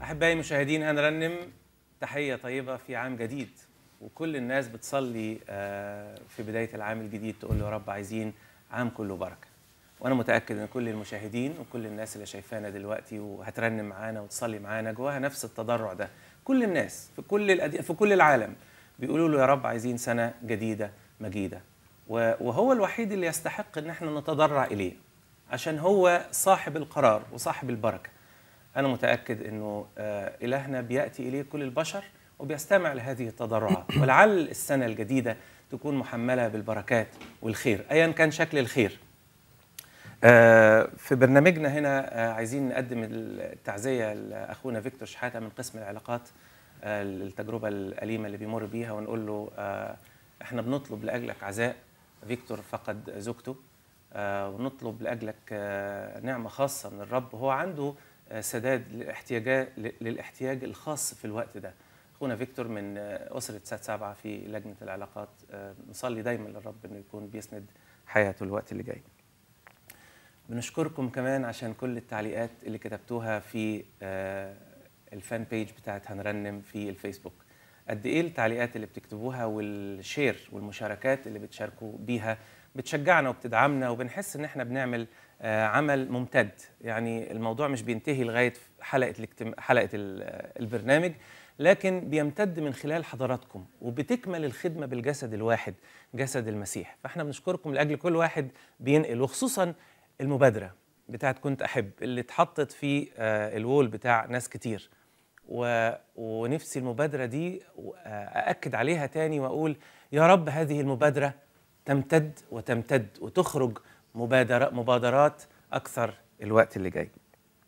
أحبائي المشاهدين هنرنم تحية طيبة في عام جديد وكل الناس بتصلي آه، في بداية العام الجديد تقول له يا رب عايزين عام كله بركة وأنا متأكد إن كل المشاهدين وكل الناس اللي شايفانا دلوقتي وهترنم معانا وتصلي معانا جواها نفس التضرع ده كل الناس في كل الأدي... في كل العالم بيقولوا له يا رب عايزين سنة جديدة مجيدة و- وهو الوحيد اللي يستحق إن احنا نتضرع إليه عشان هو صاحب القرار وصاحب البركة أنا متأكد أنه آه، إلهنا بيأتي إليه كل البشر وبيستمع لهذه التضرعات ولعل السنة الجديدة تكون محملة بالبركات والخير أيا كان شكل الخير آه، في برنامجنا هنا آه، عايزين نقدم التعزية لأخونا فيكتور شحاتة من قسم العلاقات آه، التجربة الأليمة اللي بيمر بيها ونقول له آه، احنا بنطلب لأجلك عزاء فيكتور فقد زوجته آه، ونطلب لأجلك آه، نعمة خاصة من الرب هو عنده آه، سداد للاحتياجات للاحتياج الخاص في الوقت ده اخونا فيكتور من آه، اسره سات سبعه في لجنه العلاقات آه، نصلي دايما للرب انه يكون بيسند حياته الوقت اللي جاي بنشكركم كمان عشان كل التعليقات اللي كتبتوها في آه، الفان بيج بتاعت هنرنم في الفيسبوك قد ايه التعليقات اللي بتكتبوها والشير والمشاركات اللي بتشاركوا بيها بتشجعنا وبتدعمنا وبنحس ان احنا بنعمل آه، عمل ممتد يعني الموضوع مش بينتهي لغايه حلقه الاجتماع حلقه ال- البرنامج لكن بيمتد من خلال حضراتكم وبتكمل الخدمه بالجسد الواحد جسد المسيح فاحنا بنشكركم لاجل كل واحد بينقل وخصوصا المبادره بتاعت كنت احب اللي اتحطت في آه، الوول بتاع ناس كتير و... ونفسي المبادرة دي أأكد عليها تاني وأقول يا رب هذه المبادرة تمتد وتمتد وتخرج مبادرة مبادرات أكثر الوقت اللي جاي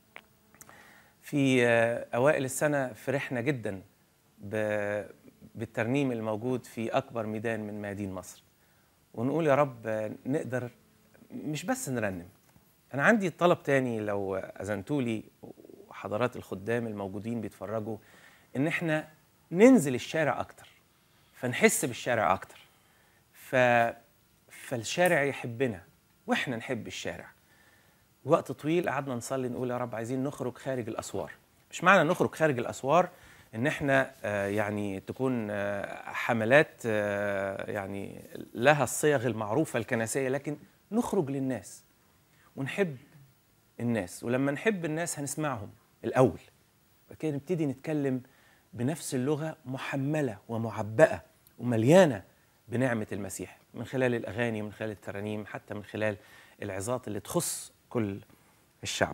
في آه، أوائل السنة فرحنا جدا ب... بالترنيم الموجود في أكبر ميدان من ميادين مصر ونقول يا رب آه، نقدر مش بس نرنم أنا عندي طلب تاني لو أذنتوا لي وحضرات الخدام الموجودين بيتفرجوا إن إحنا ننزل الشارع أكتر فنحس بالشارع أكتر ف... فالشارع يحبنا وإحنا نحب الشارع وقت طويل قعدنا نصلي نقول يا رب عايزين نخرج خارج الأسوار مش معنى نخرج خارج الأسوار إن إحنا آه، يعني تكون آه، حملات آه، يعني لها الصيغ المعروفة الكنسية لكن نخرج للناس ونحب الناس ولما نحب الناس هنسمعهم الأول بعد كده نبتدي نتكلم بنفس اللغة محملة ومعبأة ومليانة بنعمة المسيح من خلال الأغاني من خلال الترانيم حتى من خلال العظات اللي تخص كل الشعب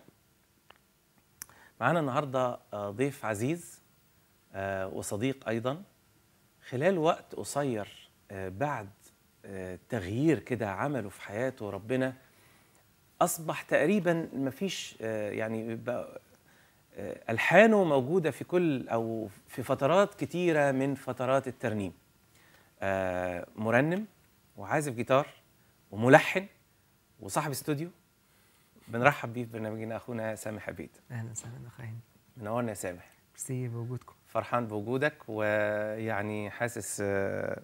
معانا النهاردة آه، ضيف عزيز آه، وصديق أيضا خلال وقت قصير آه، بعد آه، تغيير كده عمله في حياته ربنا اصبح تقريبا ما فيش يعني بقى- آه، الحانه موجوده في كل او في فترات كتيره من فترات الترنيم آه، مرنم وعازف جيتار وملحن وصاحب استوديو بنرحب بيه في برنامجنا اخونا سامح عبيد اهلا وسهلا اخ هاني منورنا يا سامح ميرسي بوجودكم فرحان بوجودك ويعني حاسس آه،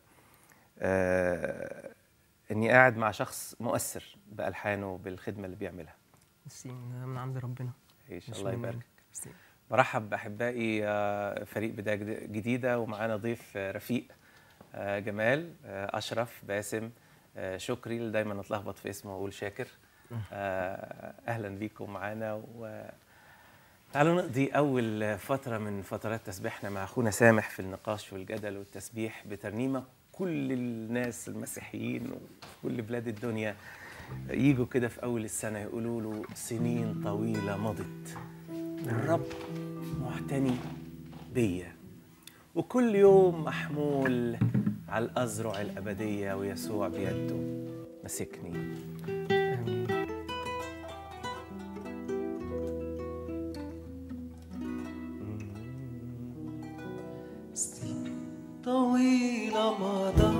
آه، اني قاعد مع شخص مؤثر بالحانه بالخدمه اللي بيعملها ميرسي من من عند ربنا ايش مش الله مني. يبارك ميرسي برحب باحبائي آه، فريق بدايه جد- جديده ومعانا ضيف آه، رفيق آه، جمال آه، اشرف باسم آه، شكري اللي دايما اتلخبط في اسمه واقول شاكر آه، اهلا بيكم معانا و تعالوا نقضي اول فتره من فترات تسبيحنا مع اخونا سامح في النقاش والجدل والتسبيح بترنيمه كل الناس المسيحيين وفي كل بلاد الدنيا يجوا كده في اول السنه يقولوا له سنين طويله مضت الرب معتني بيا وكل يوم محمول على الأزرع الأبدية ويسوع بيده مسكني آمين. طويلة مضى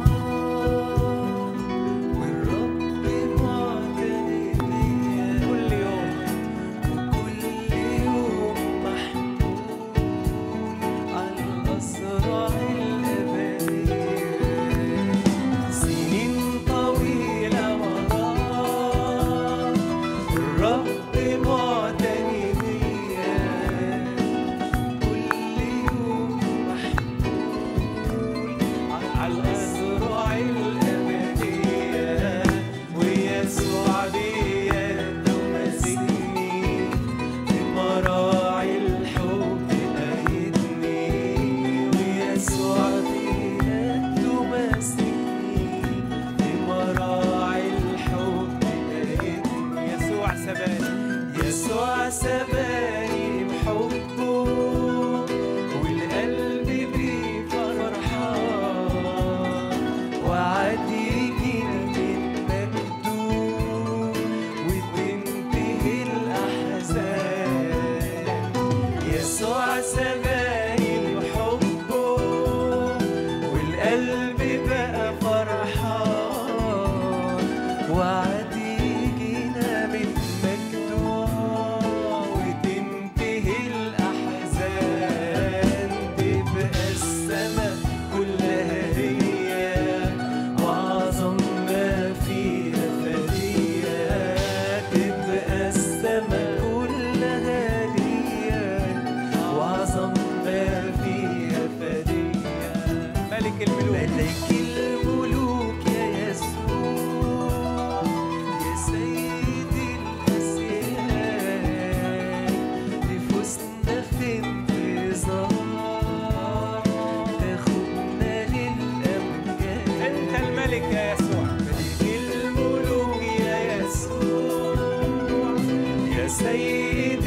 والرب معتني بيا كل يوم وكل يوم محمول على الأسرع الأبدية سنين طويلة مضى وعد يجينا من مجده وتنتهي الأحزان تبقى السما كلها هي وأعظم ما فيها فدية تبقى السما كلها ليا وأعظم ما فيها فدية ملك الملوك ملك الملوك يا يسوع يا سيد الأسياد نفوسنا في انتظار تاخدنا للأمجاد انت الملك يا يسوع ملك الملوك يا يسوع يا سيد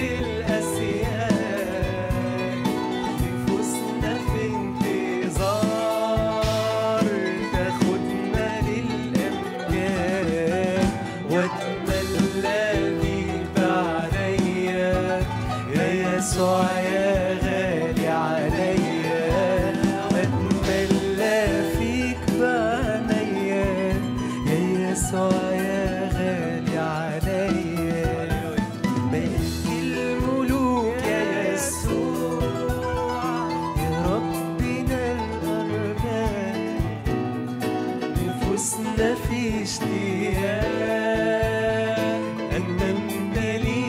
الأسياد نفوسنا في انتظار تاخدنا للأمجاد واتملى بيك بعليا يا يسوع يا غالي عليا واتملى فيك بعينيا يا يسوع يا غالي عليا ملك الملوك يا يسوع يا ربنا الأرباب نفوسنا في اشتياق أن نمتلي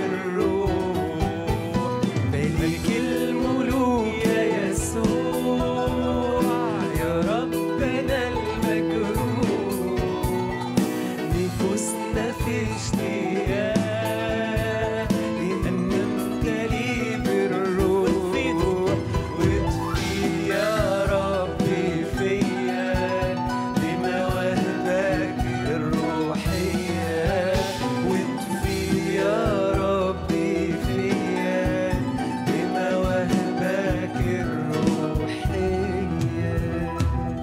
بالروح ملك الملوك يا يسوع يا ربنا المجروح نفوسنا في اشتياق لأن نمتلي بالروح واطفي يا ربي فيا بمواهبك الروحية واطفي يا ربي فيا بمواهبك الروحية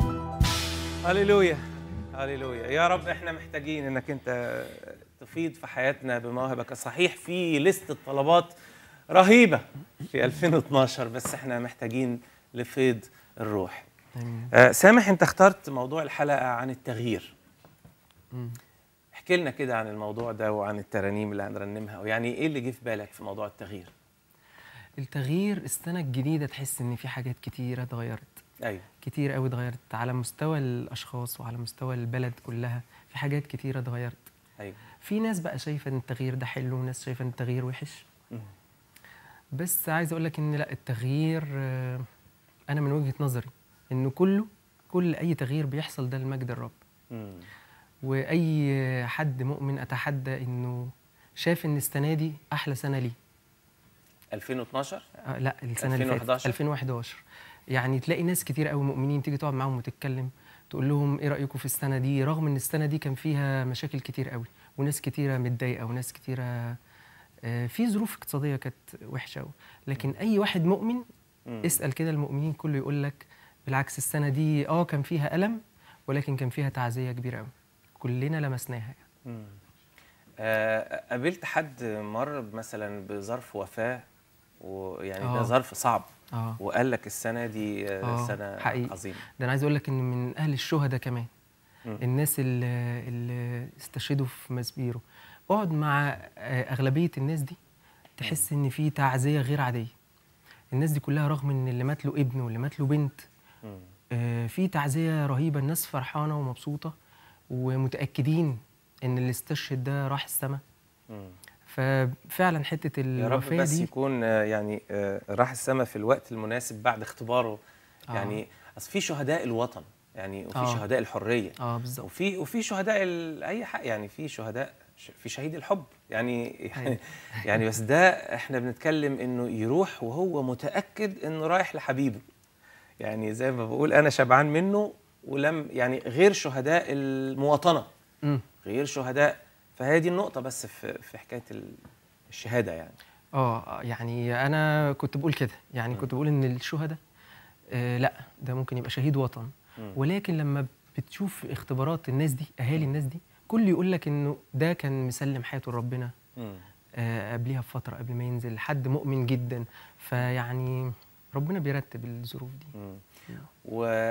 هللويا هللويا يا رب احنا محتاجين انك انت تفيض في حياتنا بمواهبك صحيح في لستة طلبات رهيبة في 2012 بس احنا محتاجين لفيض الروح آمين آه، سامح انت اخترت موضوع الحلقة عن التغيير مم. احكي لنا كده عن الموضوع ده وعن الترانيم اللي هنرنمها ويعني ايه اللي جه في بالك في موضوع التغيير التغيير السنة الجديدة تحس إن في حاجات كتيرة اتغيرت ايوه كتير قوي اتغيرت على مستوى الأشخاص وعلى مستوى البلد كلها في حاجات كتيرة اتغيرت ايوه في ناس بقى شايفة إن التغيير ده حلو وناس شايفة إن التغيير وحش مم. بس عايز أقول لك إن لا التغيير آه، أنا من وجهة نظري إنه كله كل أي تغيير بيحصل ده لمجد الرب مم. واي حد مؤمن اتحدى انه شاف ان السنه دي احلى سنه ليه 2012 آه لا السنه اللي فاتت 2011 2011 يعني تلاقي ناس كتير قوي مؤمنين تيجي تقعد معاهم وتتكلم تقول لهم ايه رايكم في السنه دي رغم ان السنه دي كان فيها مشاكل كتير قوي وناس كتيره متضايقه وناس كتيره آه، في ظروف اقتصاديه كانت وحشه قوي لكن اي واحد مؤمن مم. اسال كده المؤمنين كله يقول لك بالعكس السنه دي اه كان فيها الم ولكن كان فيها تعزيه كبيره قوي كلنا لمسناها مم. آه، قابلت حد مر مثلا بظرف وفاة ويعني ده آه. ظرف صعب اه وقال لك السنة دي آه، آه، سنة حقيقي. عظيمة ده انا عايز اقول لك ان من اهل الشهداء كمان مم. الناس اللي, اللي استشهدوا في مسبيرو اقعد مع آه، اغلبيه الناس دي تحس ان في تعزيه غير عاديه الناس دي كلها رغم ان اللي مات له ابن واللي مات له بنت مم. آه، في تعزيه رهيبه الناس فرحانه ومبسوطه ومتاكدين ان اللي استشهد ده راح السما مم. ففعلا حته يا رب الوفاه بس دي يكون آه، يعني آه، راح السما في الوقت المناسب بعد اختباره آه. يعني اصل في شهداء الوطن يعني وفي آه. شهداء الحرية اه بالظبط وفي وفي شهداء ال- اي حق يعني في شهداء ش- في شهيد الحب يعني يعني, أيوة. يعني بس ده احنا بنتكلم انه يروح وهو متاكد انه رايح لحبيبه يعني زي ما بقول انا شبعان منه ولم يعني غير شهداء المواطنه مم. غير شهداء فهي دي النقطه بس في في حكايه ال- الشهاده يعني اه يعني انا كنت بقول كده يعني كنت بقول ان الشهداء آه لا ده ممكن يبقى شهيد وطن مم. ولكن لما بتشوف اختبارات الناس دي اهالي الناس دي كل يقول لك انه ده كان مسلم حياته لربنا مم. آه قبليها بفتره قبل ما ينزل حد مؤمن جدا فيعني ربنا بيرتب الظروف دي مم.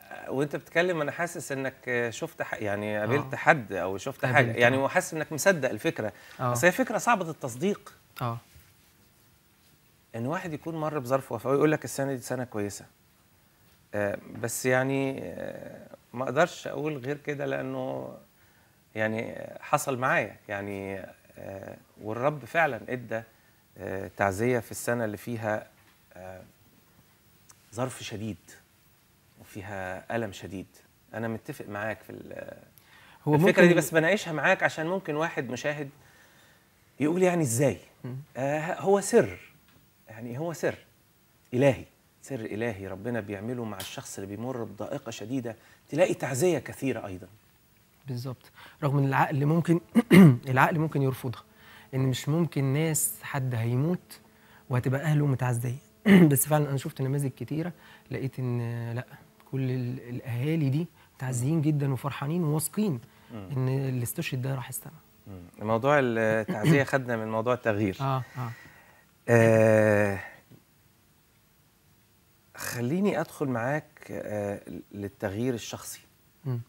وانت بتتكلم انا حاسس انك شفت ح... يعني قابلت آه. حد او شفت حاجه قابلت، يعني آه. وحاسس انك مصدق الفكره اه بس هي فكره صعبه التصديق اه ان واحد يكون مر بظرف وفاه ويقول لك السنه دي سنه كويسه آه بس يعني آه ما اقدرش اقول غير كده لانه يعني حصل معايا يعني آه والرب فعلا ادى آه تعزيه في السنه اللي فيها آه ظرف شديد وفيها الم شدد انا متفق معاك في ال- هو الفكره دي ممكن- بس بناقشها معاك عشان ممكن واحد مشاهد يقول يعني ازاي مم. آه هو سر يعني هو سر الهي سر الهي ربنا بيعمله مع الشخص اللي بيمر بضائقه شديده تلاقي تعزيه كثيره ايضا بالظبط رغم ان العقل ممكن العقل ممكن يرفضها ان مش ممكن ناس حد هيموت وهتبقى اهله متعزيه بس فعلا انا شفت نماذج كتيره لقيت ان لا كل ال- الاهالي دي متعزيين جدا وفرحانين وواثقين ان اللي استشهد ده راح السما مم. موضوع التعزيه خدنا من موضوع التغيير اه اه آه خليني ادخل معاك آه للتغيير الشخصي مم.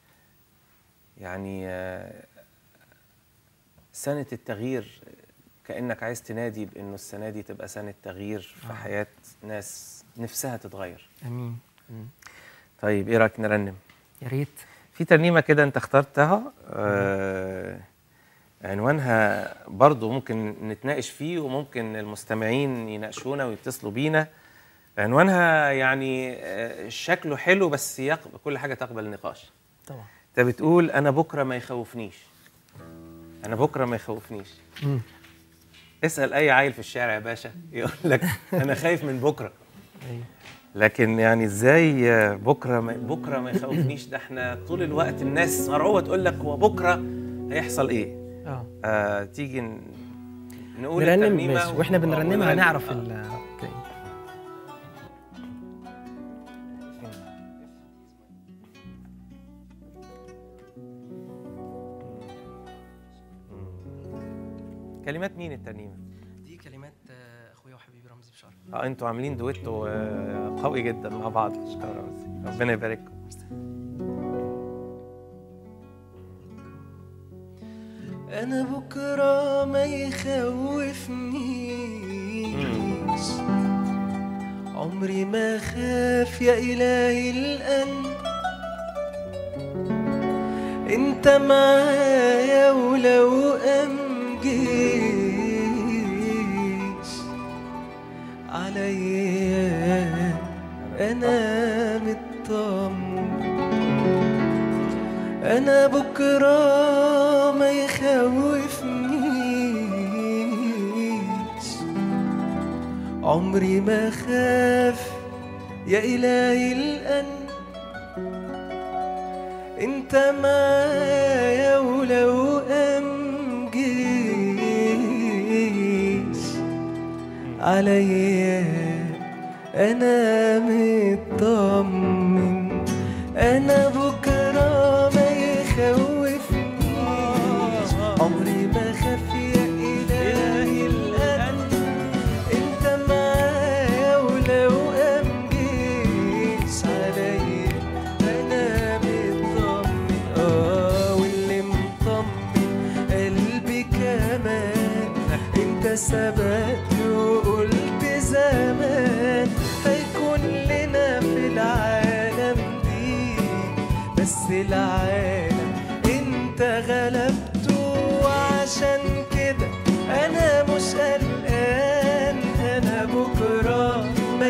يعني آه سنة التغيير كأنك عايز تنادي بأنه السنة دي تبقى سنة تغيير في آه. حياة ناس نفسها تتغير امين مم. طيب إيه رأيك نرنم يا ريت في ترنيمة كده أنت اخترتها آه عنوانها برضو ممكن نتناقش فيه وممكن المستمعين يناقشونا ويتصلوا بينا عنوانها يعني آه شكله حلو بس يقبل كل حاجة تقبل النقاش طبعا انت بتقول انا بكره ما يخوفنيش انا بكره ما يخوفنيش مم. اسال اي عيل في الشارع يا باشا يقول لك انا خايف من بكره ايوه لكن يعني ازاي بكره ما بكره ما يخوفنيش ده احنا طول الوقت الناس مرعوبه تقول لك هو بكره هيحصل ايه اه آه تيجي ن- نقول نرنم الترنيمة ماشي واحنا و- بنرنمها ونرنم. هنعرف آه. ال اوكي كلمات مين الترنيمه دي كلمات آه، اخويا وحبيبي رمزي بشار اه انتوا عاملين دويتو آه، قوي جدا مع بعض اشكرا رمزي. ربنا يبارككم أنا بكرة ما يخوفنيش عمري ما خاف يا إلهي القلب انت معايا ولو قام جيش عليا انا مطمن انا بكره ما يخوفنيش عمري ما خاف يا الهي القلب انت معايا ولو قام جيش عليا انا مطمن انا بكره ما يخوفنيش عمري ما خاف يا الهي القلب انت معايا ولو قام جيش عليا انا مطمن اه واللي مطمن قلبي كمان انت سبقت وقلت زمان هيكون لنا في العالم دي بس العالم انت غلبته وعشان كده انا مش قلقان انا بكره ما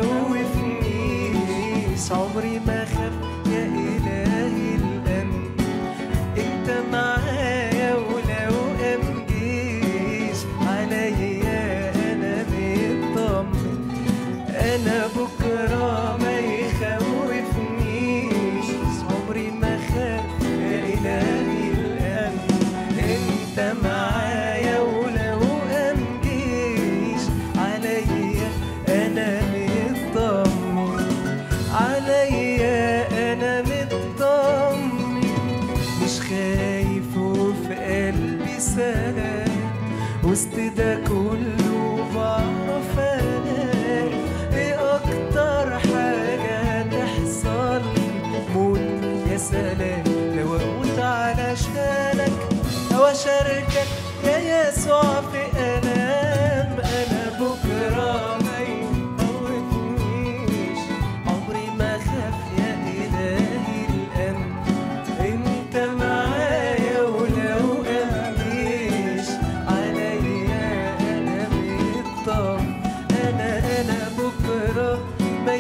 يخوفنيش عمري ما خاف يا الهي القلب انت معايا ولو قام جيش عليا انا مطمن انا بكره ما يخوفنيش عمري ما خاف يا الهي القلب انت معايا ولو قام جيش عليا انا مطمن عليا انا مطمن مش خايف وفي قلبي سلام وسط ده كله بعرف انام ايه اكتر حاجة هتحصل واشاركك يا يسوع في الام انا بكره ما يخوفنيش عمري ما خاف يا الهي الان انت معايا ولو قاليش عليا انا مطمن انا انا بكره ما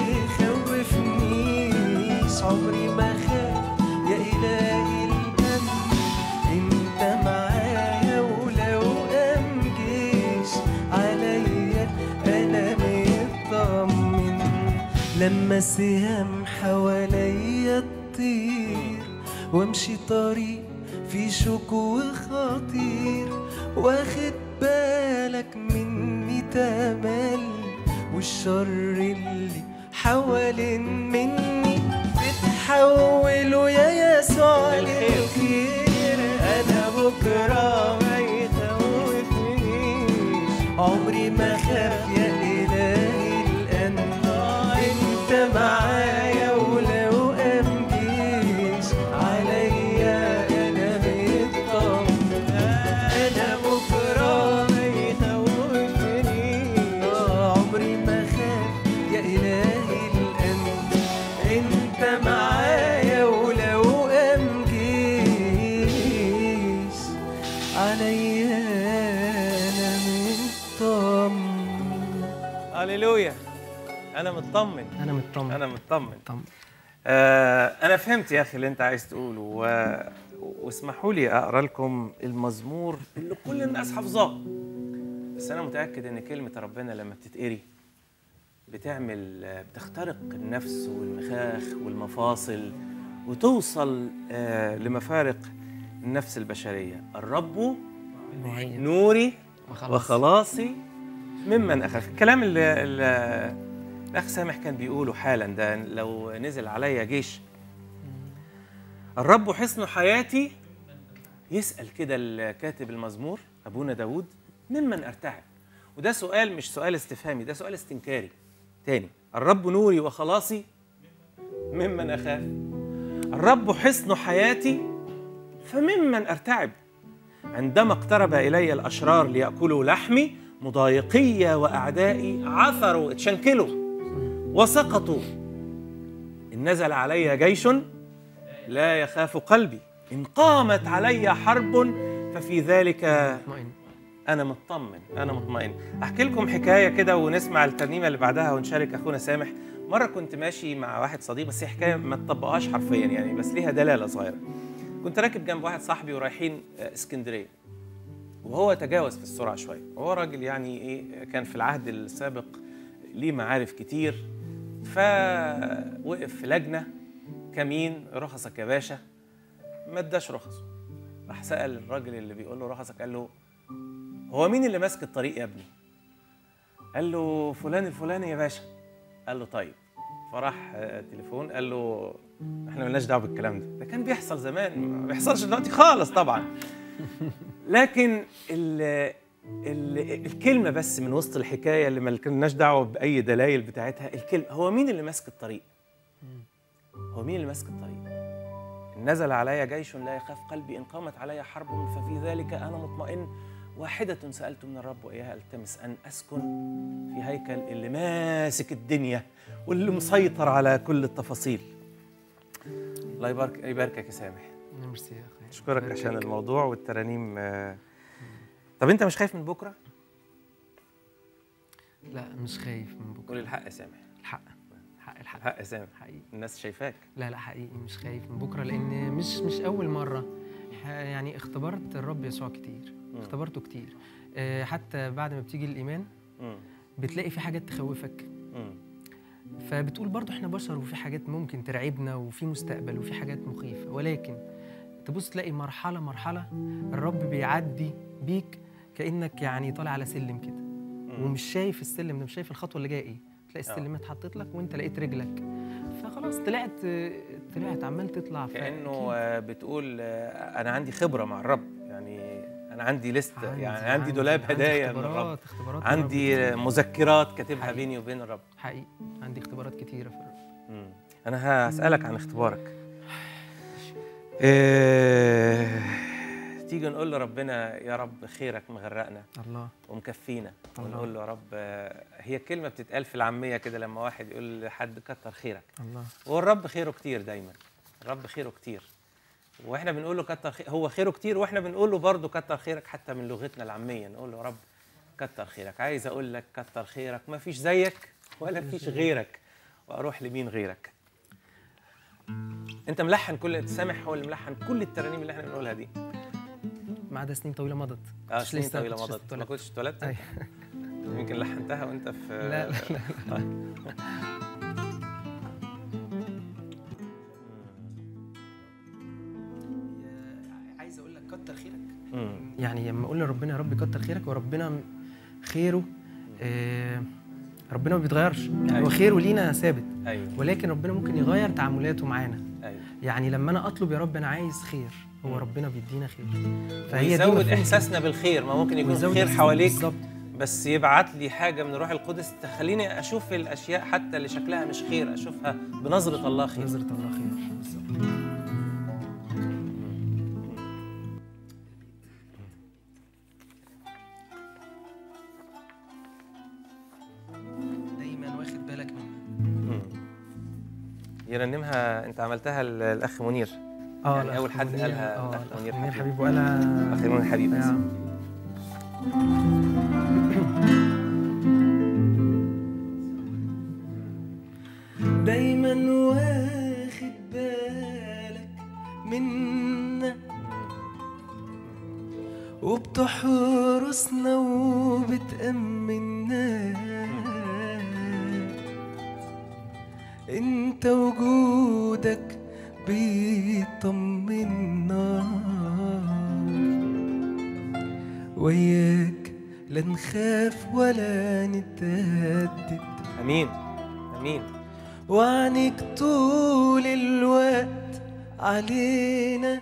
يخوفنيش عمري ما خاف يا الهي الان انت معايا ولو امجيش عليا انا مطمن لما السهام حواليا تطير وامشي طريق في شوك وخطير واخد بالك مني تمل والشر اللي حوالين مني بتحوله يا يسوع للخير انا بكره ما يخوفنيش عمري ما خاف يا الهي الان انت معايا ولو امجيش عليا انا مطمن انا بكره ما يخوفنيش عمري ما خاف يا الهي الان انت معايا ولو امجيش عليا انا مطمن هللويا انا مطمن انا مطمن انا مطمن مطمن آه انا فهمت يا اخي اللي انت عايز تقوله و... واسمحوا لي اقرا لكم المزمور اللي كل الناس حافظاه بس انا متاكد ان كلمه ربنا لما بتتقري بتعمل آه، بتخترق النفس والمخاخ والمفاصل وتوصل آه لمفارق النفس البشريه الرب معين نوري وخلاص. وخلاصي ممن اخاف الكلام اللي, اللي الاخ سامح كان بيقوله حالا ده لو نزل عليا جيش الرب حصن حياتي يسال كده الكاتب المزمور ابونا داود ممن ارتعب وده سؤال مش سؤال استفهامي ده سؤال استنكاري تاني الرب نوري وخلاصي ممن اخاف الرب حصن حياتي فممن ارتعب عندما اقترب الي الاشرار لياكلوا لحمي مضايقي واعدائي عثروا اتشنكلوا وسقطوا ان نزل علي جيش لا يخاف قلبي ان قامت علي حرب ففي ذلك مطمئن انا مطمن انا مطمئن احكي لكم حكايه كده ونسمع الترنيمه اللي بعدها ونشارك اخونا سامح مره كنت ماشي مع واحد صديق بس هي حكايه ما تطبقهاش حرفيا يعني بس ليها دلاله صغيره كنت راكب جنب واحد صاحبي ورايحين آه، اسكندريه وهو تجاوز في السرعه شويه وهو راجل يعني ايه كان في العهد السابق ليه معارف كتير فوقف في لجنه كمين رخصك يا باشا ما اداش رخصه راح سال الراجل اللي بيقول له رخصك قال له هو مين اللي ماسك الطريق يا ابني؟ قال له فلان الفلاني يا باشا قال له طيب فراح آه، تليفون قال له احنا ملناش دعوه بالكلام ده ده كان بيحصل زمان ما بيحصلش دلوقتي خالص طبعا لكن ال ال الكلمه بس من وسط الحكايه اللي ما لناش دعوه باي دلائل بتاعتها الكلمه هو مين اللي ماسك الطريق هو مين اللي ماسك الطريق إن نزل علي جيش لا يخاف قلبي إن قامت علي حرب ففي ذلك أنا مطمئن واحدة سألت من الرب وإياها ألتمس أن أسكن في هيكل اللي ماسك الدنيا واللي مسيطر على كل التفاصيل الله يبارك يباركك يا سامح ميرسي يا اخي أشكرك بارك عشان فيك. الموضوع والترانيم آه. طب أنت مش خايف من بكرة؟ لا مش خايف من بكره قول الحق يا سامح الحق حق الحق الحق يا سامح حقيقي الناس شايفاك لا لا حقيقي مش خايف من بكره لان مش مش اول مره ح- يعني اختبرت الرب يسوع كتير اختبرته كتير آه، حتى بعد ما بتيجي الايمان مم. بتلاقي في حاجات تخوفك مم. فبتقول برضو احنا بشر وفي حاجات ممكن ترعبنا وفي مستقبل وفي حاجات مخيفة ولكن تبص تلاقي مرحلة مرحلة الرب بيعدي بيك كأنك يعني طالع على سلم كده ومش شايف السلم ده مش شايف الخطوة اللي جاية ايه تلاقي آه. السلمات اتحطت لك وانت لقيت رجلك فخلاص طلعت طلعت عمال تطلع كانه فأكيد آه، بتقول آه، انا عندي خبره مع الرب يعني انا عندي ليست يعني عندي دولاب عندي هدايا من الرب اختبارات اختبارات من عندي الرب آه، كتير. مذكرات كاتبها حقيقي. بيني وبين الرب حقيقي عندي اختبارات كتيرة في الرب مم. انا هسالك عن اختبارك آه، تيجي نقول لربنا يا رب خيرك مغرقنا الله ومكفينا الله. ونقول له يا رب آه، هي كلمه بتتقال في العاميه كده لما واحد يقول لحد كتر خيرك الله والرب خيره كتير دايما الرب خيره كتير واحنا بنقول له كتر خير هو خيره كتير واحنا بنقول له برضه كتر خيرك حتى من لغتنا العاميه نقول له يا رب كتر خيرك عايز اقول لك كتر خيرك ما فيش زيك ولا فيش غيرك واروح لمين غيرك انت ملحن كل انت سامح هو اللي ملحن كل الترانيم اللي احنا بنقولها دي ما عدا سنين طويله مضت اه كنتش سنين لسه- طويله كنتش لسه مضت ما اتولدت. كنتش اتولدت أيوة. يمكن لحنتها وانت في لا لا لا عايز اقول لك كتر خيرك مم. يعني لما اقول لربنا يا رب كتر خيرك وربنا م- خيره آه ربنا ما بيتغيرش يعني هو أيوة. خيره لينا ثابت ايوه ولكن ربنا ممكن يغير تعاملاته معانا ايوه يعني لما انا اطلب يا رب انا عايز خير هو ربنا بيدينا خير فهي دي ويزود مفهوم احساسنا بالخير ما ممكن يكون ويزود خير إحساسنا حواليك بالظبط بس يبعت لي حاجه من روح القدس تخليني اشوف الاشياء حتى اللي شكلها مش خير اشوفها بنظره الله خير نظرة الله خير بالظبط دايما واخد بالك منها مم. يرنمها انت عملتها ل- الاخ منير اه يعني الأخ أول حد منير- قالها اه الأخ الأخ منير منير حبيب. حبيب وقالها اخ منير حبيب بس. آه. دايما واخد بالك منا وبتحرسنا وبتأمنا انت وجودك بيطمنا وياك لا نخاف ولا نتهدد امين امين وعنك طول الوقت علينا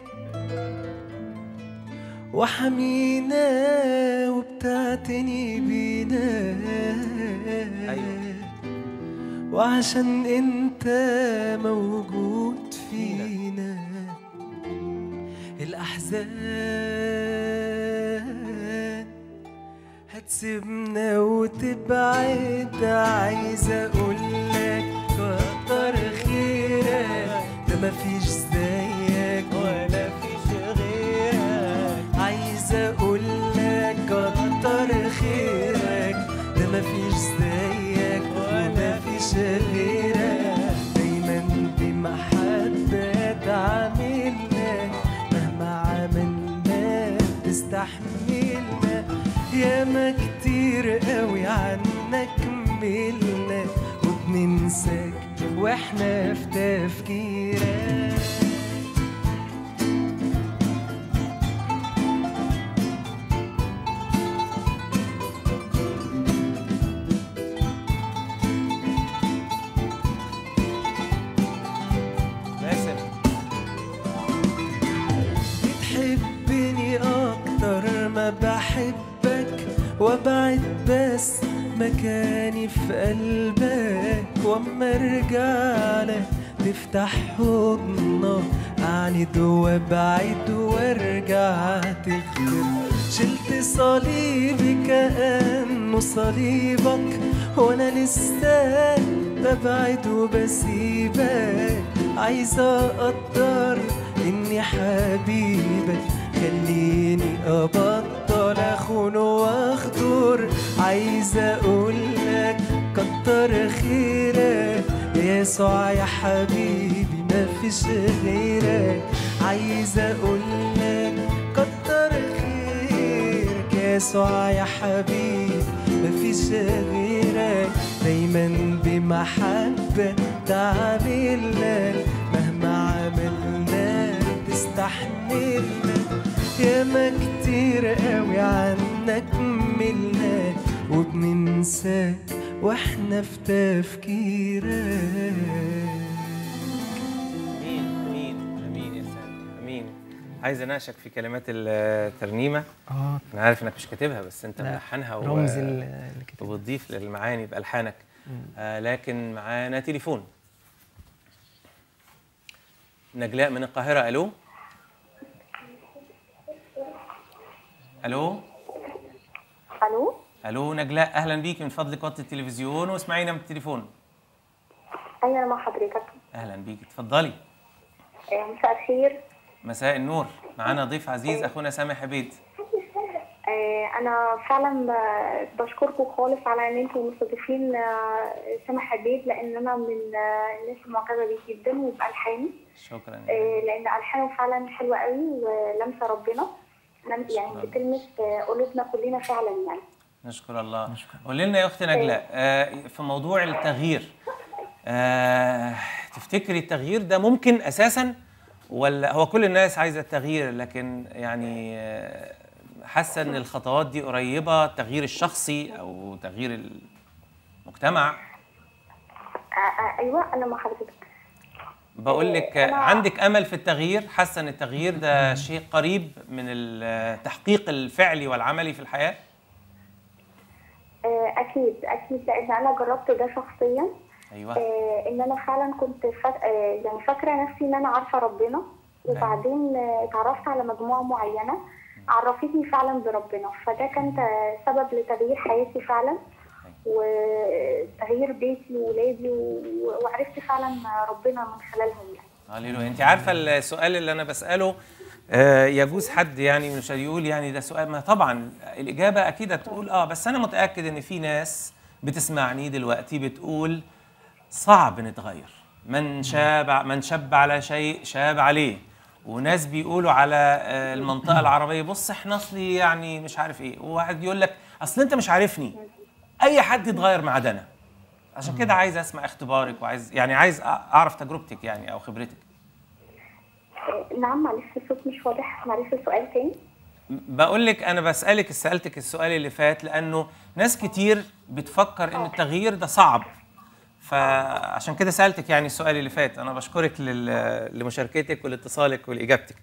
وحمينا وبتعتني بينا أيوة. وعشان انت موجود فينا الأحزان هتسيبنا وتبعد عايز اقولك كتر خيرك ده مفيش زيك ولا فيش غيرك عايز اقولك كتر خيرك ده مفيش زيك ولا فيش غيرك دايما بمحبة تعاملنا مهما عملنا تستحملنا ياما كتير قوي عنك ملنا وبننساك واحنا في تفكيرك باسم بتحبني اكتر ما بحبك وابعد بس مكاني في قلبك واما ارجع لك تفتح حضنك اعند وابعد وارجع تغفر شلت صليبي كأنه صليبك وانا لسه ببعد وبسيبك عايزة اقدر اني حبيبك خليني ابطل اخون واخدر عايزة اقولك كتر خيرك يا يسوع يا حبيبي مفيش غيرك عايزة اقولك كتر خيرك يا يسوع يا حبيبي مفيش غيرك دايما بمحبة تعاملنا مهما عملنا تستحملنا ياما كتير قوي عنك ملنا وبننساك واحنا في تفكيرك امين امين امين يا سامي امين عايز اناقشك في كلمات الترنيمه اه انا عارف انك مش كاتبها بس انت لا، ملحنها و- رمز ال- اللي كتب وبتضيف للمعاني بالحانك آه لكن معانا تليفون نجلاء من القاهره الو الو الو الو نجلاء اهلا بيك من فضلك وطي التلفزيون واسمعينا من التليفون ايوه انا مع حضرتك اهلا بيك اتفضلي آه، مساء الخير مساء النور معانا ضيف عزيز اخونا سامح عبيد آه، انا فعلا ب- بشكركم خالص على ان انتم مستضيفين آه، سامح عبيد لان انا من آه، الناس المعجبه بيه جدا وبالحانه شكرا آه، لان الحانه فعلا حلوه قوي ولمسه ربنا لم- يعني بتلمس آه، قلوبنا كلنا فعلا يعني نشكر الله قولي لنا يا اختي نجلاء آه، في موضوع التغيير آه، تفتكري التغيير ده ممكن اساسا ولا هو كل الناس عايزه التغيير لكن يعني آه، حاسه ان الخطوات دي قريبه التغيير الشخصي او تغيير المجتمع آه، آه، ايوه انا مع حضرتك بقول لك أنا- عندك امل في التغيير حاسه ان التغيير ده شيء قريب من التحقيق الفعلي والعملي في الحياه آه، اكيد اكيد لان انا جربت ده شخصيا ايوه آه، ان انا فعلا كنت فا... آه، يعني فاكره نفسي ان انا عارفه ربنا وبعدين آه، اتعرفت على مجموعه معينه عرفتني فعلا بربنا فده كان ت- سبب لتغيير حياتي فعلا وتغيير بيتي وولادي و- وعرفت فعلا ربنا من خلالهم يعني هللويا انت عارفه السؤال اللي انا بساله آه، يجوز حد يعني مش هيقول يعني ده سؤال ما طبعا الاجابه اكيد هتقول اه بس انا متاكد ان في ناس بتسمعني دلوقتي بتقول صعب نتغير من شاب من شاب على شيء شاب عليه وناس بيقولوا على آه، المنطقه العربيه بص احنا اصلي يعني مش عارف ايه وواحد يقول لك اصل انت مش عارفني اي حد يتغير ما عدا انا عشان كده عايز اسمع اختبارك وعايز يعني عايز اعرف تجربتك يعني او خبرتك آه، نعم معلش الصوت مش واضح معلش السؤال تاني بقول لك انا بسالك سالتك السؤال اللي فات لانه ناس كتير بتفكر ان التغيير ده صعب فعشان كده سالتك يعني السؤال اللي فات انا بشكرك لل- لمشاركتك ولاتصالك ولاجابتك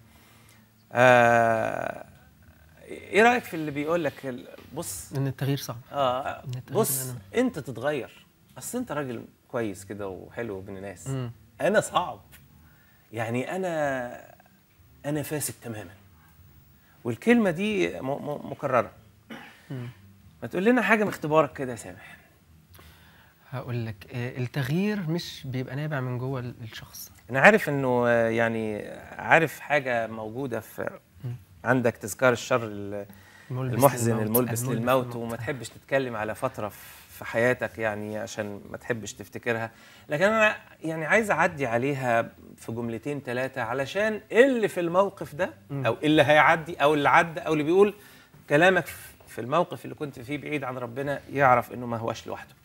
آه ايه رايك في اللي بيقول لك ال- بص ان التغيير صعب اه التغيير بص أنا- انت تتغير اصل انت راجل كويس كده وحلو وابن ناس مم. انا صعب يعني انا انا فاسد تماما والكلمه دي م- م- مكرره ما تقول لنا حاجه من اختبارك كده يا سامح هقول لك آه، التغيير مش بيبقى نابع من جوه ال- الشخص انا عارف انه آه، يعني عارف حاجه موجوده في عندك تذكار الشر ال- الملبس المحزن للموت. الملبس الملبس للموت للموت. وما تحبش تتكلم على فتره في حياتك يعني عشان ما تحبش تفتكرها لكن انا يعني عايز اعدي عليها في جملتين ثلاثه علشان اللي في الموقف ده او اللي هيعدي او اللي عدى او اللي بيقول كلامك في الموقف اللي كنت فيه بعيد عن ربنا يعرف انه ما هوش لوحده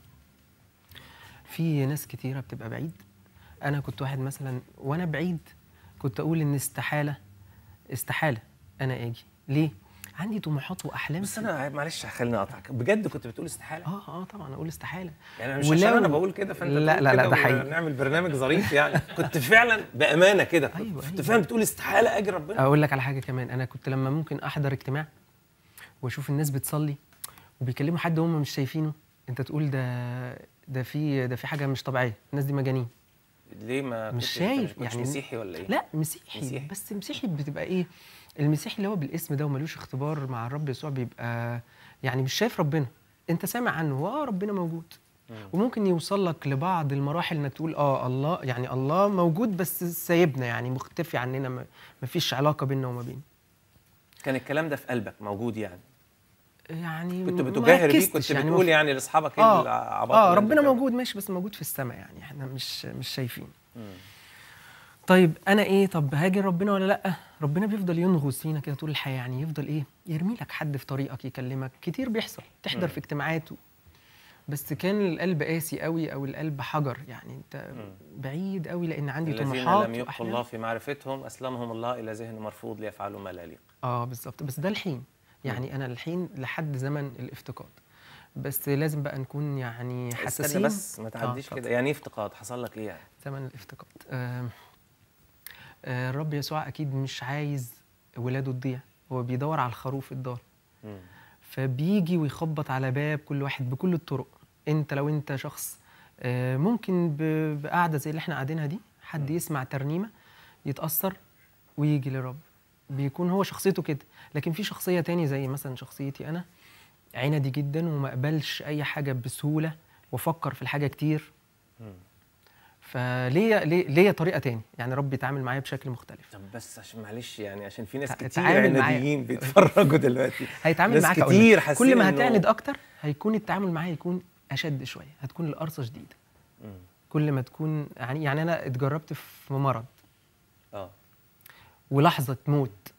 في ناس كتيرة بتبقى بعيد أنا كنت واحد مثلا وأنا بعيد كنت أقول إن استحالة استحالة أنا آجي ليه؟ عندي طموحات وأحلام بس في- انا معلش خليني اقطعك بجد كنت بتقول استحاله اه اه طبعا اقول استحاله يعني مش ولو- عشان انا بقول كده فانت لا تقول لا لا كده ده حقيقي ونعمل برنامج ظريف يعني كنت فعلا بامانه كده كنت, أيوة، كنت أيوة. فعلا بتقول استحاله اجي ربنا اقول لك على حاجه كمان انا كنت لما ممكن احضر اجتماع واشوف الناس بتصلي وبيكلموا حد هم مش شايفينه انت تقول ده ده في ده في حاجه مش طبيعيه الناس دي مجانين ليه ما مش كنتش- شايف كنتش يعني مسيحي ولا ايه لا مسيحي, مسيحي. بس مسيحي بتبقى ايه المسيحي اللي هو بالاسم ده وملوش اختبار مع الرب يسوع بيبقى يعني مش شايف ربنا انت سامع عنه واه ربنا موجود وممكن يوصل لك لبعض المراحل انك تقول اه الله يعني الله موجود بس سايبنا يعني مختفي عننا ما ما فيش علاقه بيننا وما بينه كان الكلام ده في قلبك موجود يعني يعني كنت ما بتجاهر بيه ركزتش كنت يعني بتقول مف- يعني لاصحابك ايه اه العباطه اه اللي أنت ربنا بتعملها؟ موجود ماشي بس موجود في السماء يعني احنا مش مش شايفين طيب انا ايه طب هاجي ربنا ولا لا ربنا بيفضل ينغص فينا كده طول الحياه يعني يفضل ايه يرمي لك حد في طريقك يكلمك كتير بيحصل تحضر في اجتماعات و- بس كان القلب قاسي قوي او القلب حجر يعني انت بعيد قوي لان عندي الذين طموحات لم يبقوا وأحلام. الله في معرفتهم اسلمهم الله الى ذهن مرفوض ليفعلوا ما لا يليق اه بالظبط بس ده الحين يعني انا الحين لحد زمن الافتقاد بس لازم بقى نكون يعني حساسين استنى بس ما تعديش اتفضل. كده يعني ايه افتقاد حصل لك ايه يعني زمن الافتقاد آه آه الرب يسوع اكيد مش عايز ولاده تضيع هو بيدور على الخروف الضال مم. فبيجي ويخبط على باب كل واحد بكل الطرق انت لو انت شخص آه ممكن ب- بقعده زي اللي احنا قاعدينها دي حد يسمع ترنيمه يتاثر ويجي للرب بيكون هو شخصيته كده لكن في شخصيه تاني زي مثلا شخصيتي انا عندي جدا وما اقبلش اي حاجه بسهوله وافكر في الحاجه كتير فليا ليه- ليا طريقه تاني يعني رب بيتعامل معايا بشكل مختلف طب بس عشان معلش يعني عشان في ناس تع- كتير تعامل معايا. عناديين بيتفرجوا دلوقتي هيتعامل ناس معاك أقول لك. كتير حاسين كل ما إنه- هتعند اكتر هيكون التعامل معاه يكون اشد شويه هتكون القرصه شديده مم. كل ما تكون يعني يعني انا اتجربت في مرض اه ولحظه موت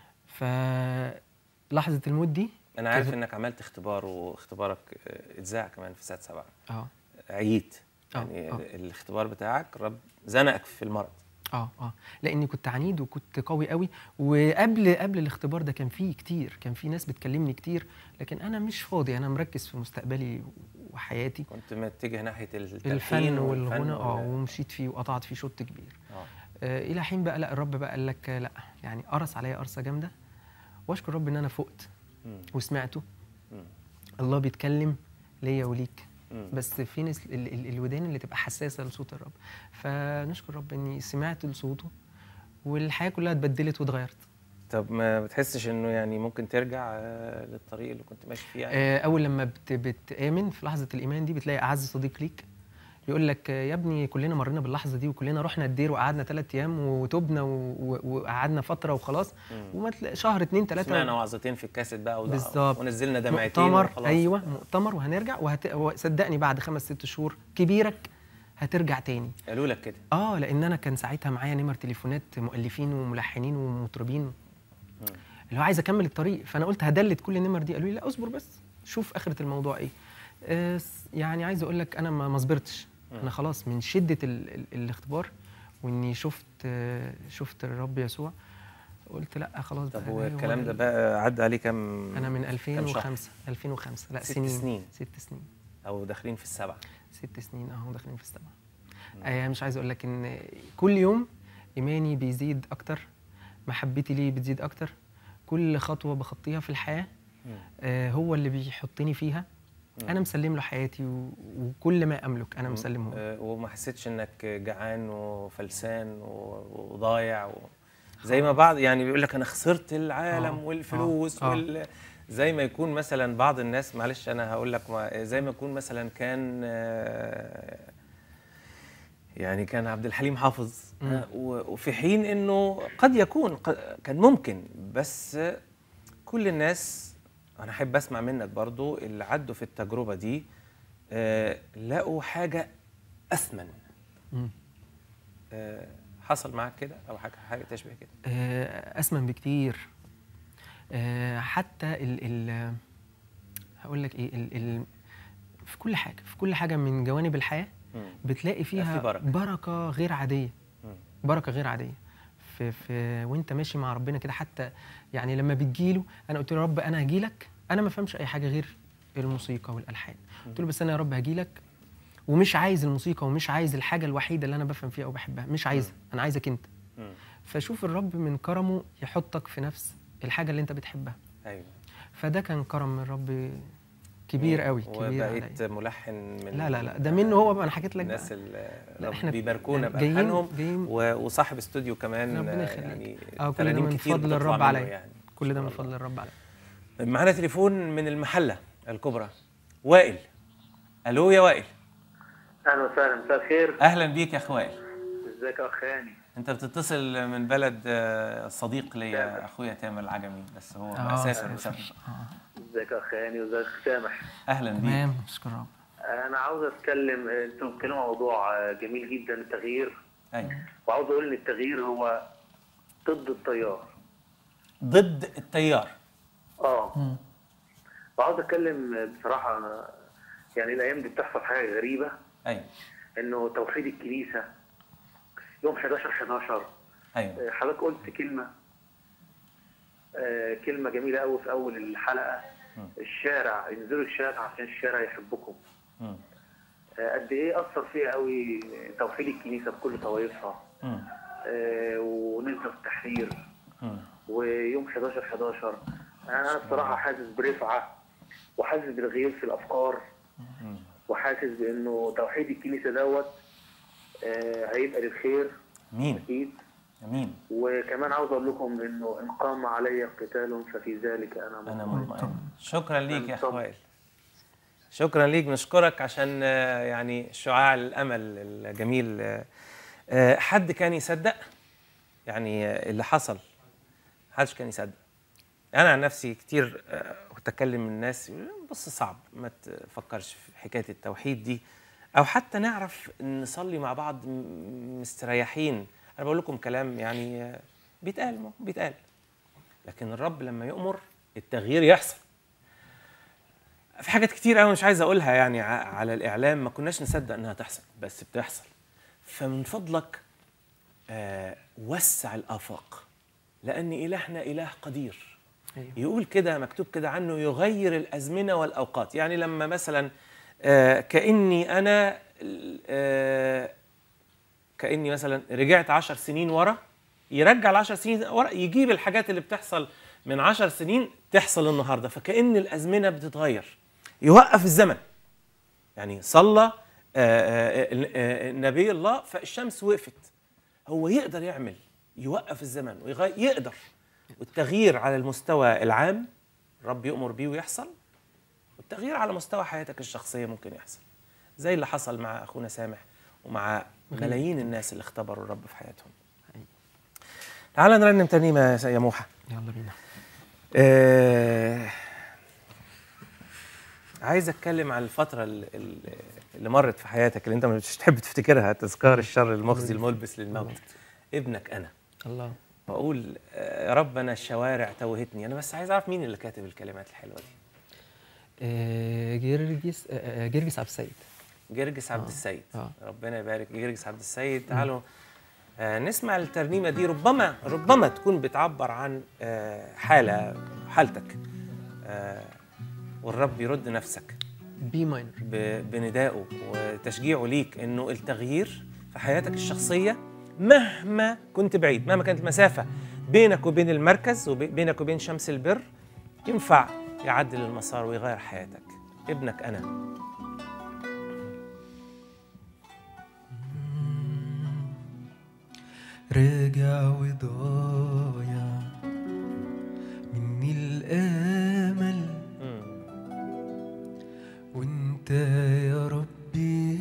فلحظه الموت دي انا عارف كانت- انك عملت اختبار واختبارك آه، اتذاع كمان في سات سبعة اه عييت آه، يعني آه. الاختبار بتاعك رب زنقك في المرض اه اه لاني كنت عنيد وكنت قوي قوي وقبل قبل الاختبار ده كان فيه كتير كان في ناس بتكلمني كتير لكن انا مش فاضي انا مركز في مستقبلي وحياتي كنت متجه ناحيه التلحين الفن والفن والغنى اه وال- ومشيت فيه وقطعت فيه شوط كبير آه. آه الى حين بقى لا الرب بقى قال لك آه، لا يعني قرص عليا قرصه جامده واشكر رب ان انا فقت مم. وسمعته مم. الله بيتكلم ليا وليك مم. بس في ناس ال- ال- الودان اللي تبقى حساسه لصوت الرب فنشكر رب اني سمعت لصوته والحياه كلها اتبدلت واتغيرت طب ما بتحسش انه يعني ممكن ترجع آه، للطريق اللي كنت ماشي فيه يعني؟ آه، اول لما بت بتامن في لحظه الايمان دي بتلاقي اعز صديق ليك يقول لك آه، يا ابني كلنا مرينا باللحظه دي وكلنا رحنا الدير وقعدنا ثلاث ايام وتوبنا و- و- وقعدنا فتره وخلاص وما تلاقي شهر اتنين ثلاثه سمعنا وعظتين في الكاسيت بقى وده- بالظبط. ونزلنا دمعتين مؤتمر وخلاص. ايوه مؤتمر وهنرجع وهت... صدقني بعد خمس ست شهور كبيرك هترجع تاني قالوا لك كده اه لان انا كان ساعتها معايا نمر تليفونات مؤلفين وملحنين ومطربين اللي هو عايز اكمل الطريق فانا قلت هدلت كل النمر دي قالوا لي لا اصبر بس شوف اخره الموضوع ايه آه س- يعني عايز اقول لك انا ما ما صبرتش انا خلاص من شده ال ال الاختبار واني شفت آه شفت الرب يسوع قلت لا خلاص طب بقى هو هو الكلام ده ال- بقى عدى عليه كام انا من كام شهر؟ 2005 2005 لا ست سنين سنين. ست سنين او داخلين في السبعه ست سنين اهو داخلين في السبعه آه مش عايز اقول لك ان كل يوم ايماني بيزيد اكتر محبتي ليه بتزيد اكتر كل خطوه بخطيها في الحياه آه هو اللي بيحطني فيها انا مسلم له حياتي و... وكل ما املك انا مسلمه له. آه، وما حسيتش انك جعان وفلسان و- وضايع و... زي ما بعض يعني بيقول لك انا خسرت العالم آه، والفلوس آه، آه. وال... زي ما يكون مثلا بعض الناس معلش انا هقول لك ما زي ما يكون مثلا كان آه، يعني كان عبد الحليم حافظ آه، و- وفي حين انه قد يكون ق- كان ممكن بس كل الناس انا احب اسمع منك برضو اللي عدوا في التجربه دي آه، لقوا حاجه اثمن مم. آه، حصل معاك كده او حاجه حاجه تشبه كده آه، اسمن بكتير آه، حتى ال ال هقول لك ايه ال ال في كل حاجه في كل حاجه من جوانب الحياه مم. بتلاقي فيها في بركة. بركه غير عاديه مم. بركه غير عاديه في في وانت ماشي مع ربنا كده حتى يعني لما بتجيله انا قلت له يا رب انا هجيلك انا ما فهمش اي حاجه غير الموسيقى والالحان قلت له بس انا يا رب هجيلك ومش عايز الموسيقى ومش عايز الحاجه الوحيده اللي انا بفهم فيها او بحبها مش عايزها انا عايزك انت مم. فشوف الرب من كرمه يحطك في نفس الحاجه اللي انت بتحبها ايوه فده كان كرم من الرب كبير قوي كبير وبقيت عليا ملحن من لا لا لا ده منه هو بقى انا حكيت لك الناس بقى. اللي لا، رب إحنا بيباركونا يعني جايين- بألحانهم جايين- و- وصاحب استوديو كمان ربنا آه، يخليك. يعني اه كل ده ترانيم من كتير فضل بتطلع الرب منه عليا يعني كل ده من ما شاء فضل الله. الرب عليا معانا تليفون من المحله الكبرى وائل الو يا وائل اهلا وسهلا مساء الخير اهلا بيك يا اخ وائل ازيك يا اخ هاني انت بتتصل من بلد آه، صديق ليا اخويا تامر العجمي بس هو آه، اساسا سلام. مسافر ازيك يا اخ هاني وازيك يا سامح اهلا بيك تمام اشكر رب انا عاوز اتكلم انتوا بتتكلموا عن موضوع جميل جدا التغيير ايوه وعاوز اقول ان التغيير هو ضد التيار ضد التيار اه وعاوز اتكلم بصراحه أنا يعني الايام دي بتحصل حاجه غريبه ايوه انه توحيد الكنيسه يوم 11 11 ايوه حضرتك قلت كلمه آه، كلمه جميله قوي في اول الحلقه الشارع انزلوا الشارع عشان الشارع يحبكم مم. آه، قد ايه اثر فيها قوي توحيد الكنيسه بكل طوائفها مم. آه، ونزل التحرير مم. ويوم 11 11 انا بصراحه حاسس برفعه وحاسس بالغير في الافكار وحاسس بانه توحيد الكنيسه دوت آه، هيبقى للخير مين اكيد امين وكمان عاوز اقول لكم انه ان قام علي قتال ففي ذلك انا انا مؤمن مطمئن شكرا ليك يا اخ طبعا. وائل شكرا ليك نشكرك عشان آه، يعني شعاع الامل الجميل آه، آه، حد كان يصدق يعني آه، اللي حصل محدش كان يصدق انا عن نفسي كتير آه، كنت اتكلم من الناس يقولوا لي بص صعب ما تفكرش في حكايه التوحيد دي او حتى نعرف نصلي مع بعض م- مستريحين انا بقول لكم كلام يعني آه، بيتقال ما هو بيتقال لكن الرب لما يؤمر التغيير يحصل في حاجات كتير قوي مش عايز اقولها يعني ع- على الاعلام ما كناش نصدق انها تحصل بس بتحصل فمن فضلك آه وسع الافاق لان الهنا اله قدير أيوة. يقول كده مكتوب كده عنه يغير الازمنه والاوقات يعني لما مثلا آه كاني انا آه كاني مثلا رجعت عشر سنين ورا يرجع العشر سنين ورا يجيب الحاجات اللي بتحصل من عشر سنين تحصل النهارده فكأن الأزمنة بتتغير يوقف الزمن يعني صلى آه، آه، آه، آه، نبي الله فالشمس وقفت هو يقدر يعمل يوقف الزمن ويغير يقدر والتغيير على المستوى العام رب يؤمر بيه ويحصل والتغيير على مستوى حياتك الشخصية ممكن يحصل زي اللي حصل مع أخونا سامح ومع ملايين الناس اللي اختبروا الرب في حياتهم تعال نرنم ترنيمة يا س- يا موحى يلا بينا آه عايز اتكلم عن الفترة ال- ال- اللي مرت في حياتك اللي انت مش تحب تفتكرها تذكار الشر المخزي الملبس للموت ابنك انا الله واقول آه، يا رب انا الشوارع توهتني انا بس عايز اعرف مين اللي كاتب الكلمات الحلوة دي آه، جرجس آه، آه، جرجس عبد السيد جرجس عبد آه، السيد آه. ربنا يبارك جرجس عبد السيد تعالوا آه نسمع الترنيمة دي ربما ربما تكون بتعبر عن آه حالة حالتك آه والرب يرد نفسك بي ماينر ب- بندائه وتشجيعه ليك انه التغيير في حياتك الشخصيه مهما كنت بعيد مهما كانت المسافه بينك وبين المركز وبينك وبين شمس البر ينفع يعدل المسار ويغير حياتك ابنك انا راجع وضايع مني الامل مم. وانت يا ربي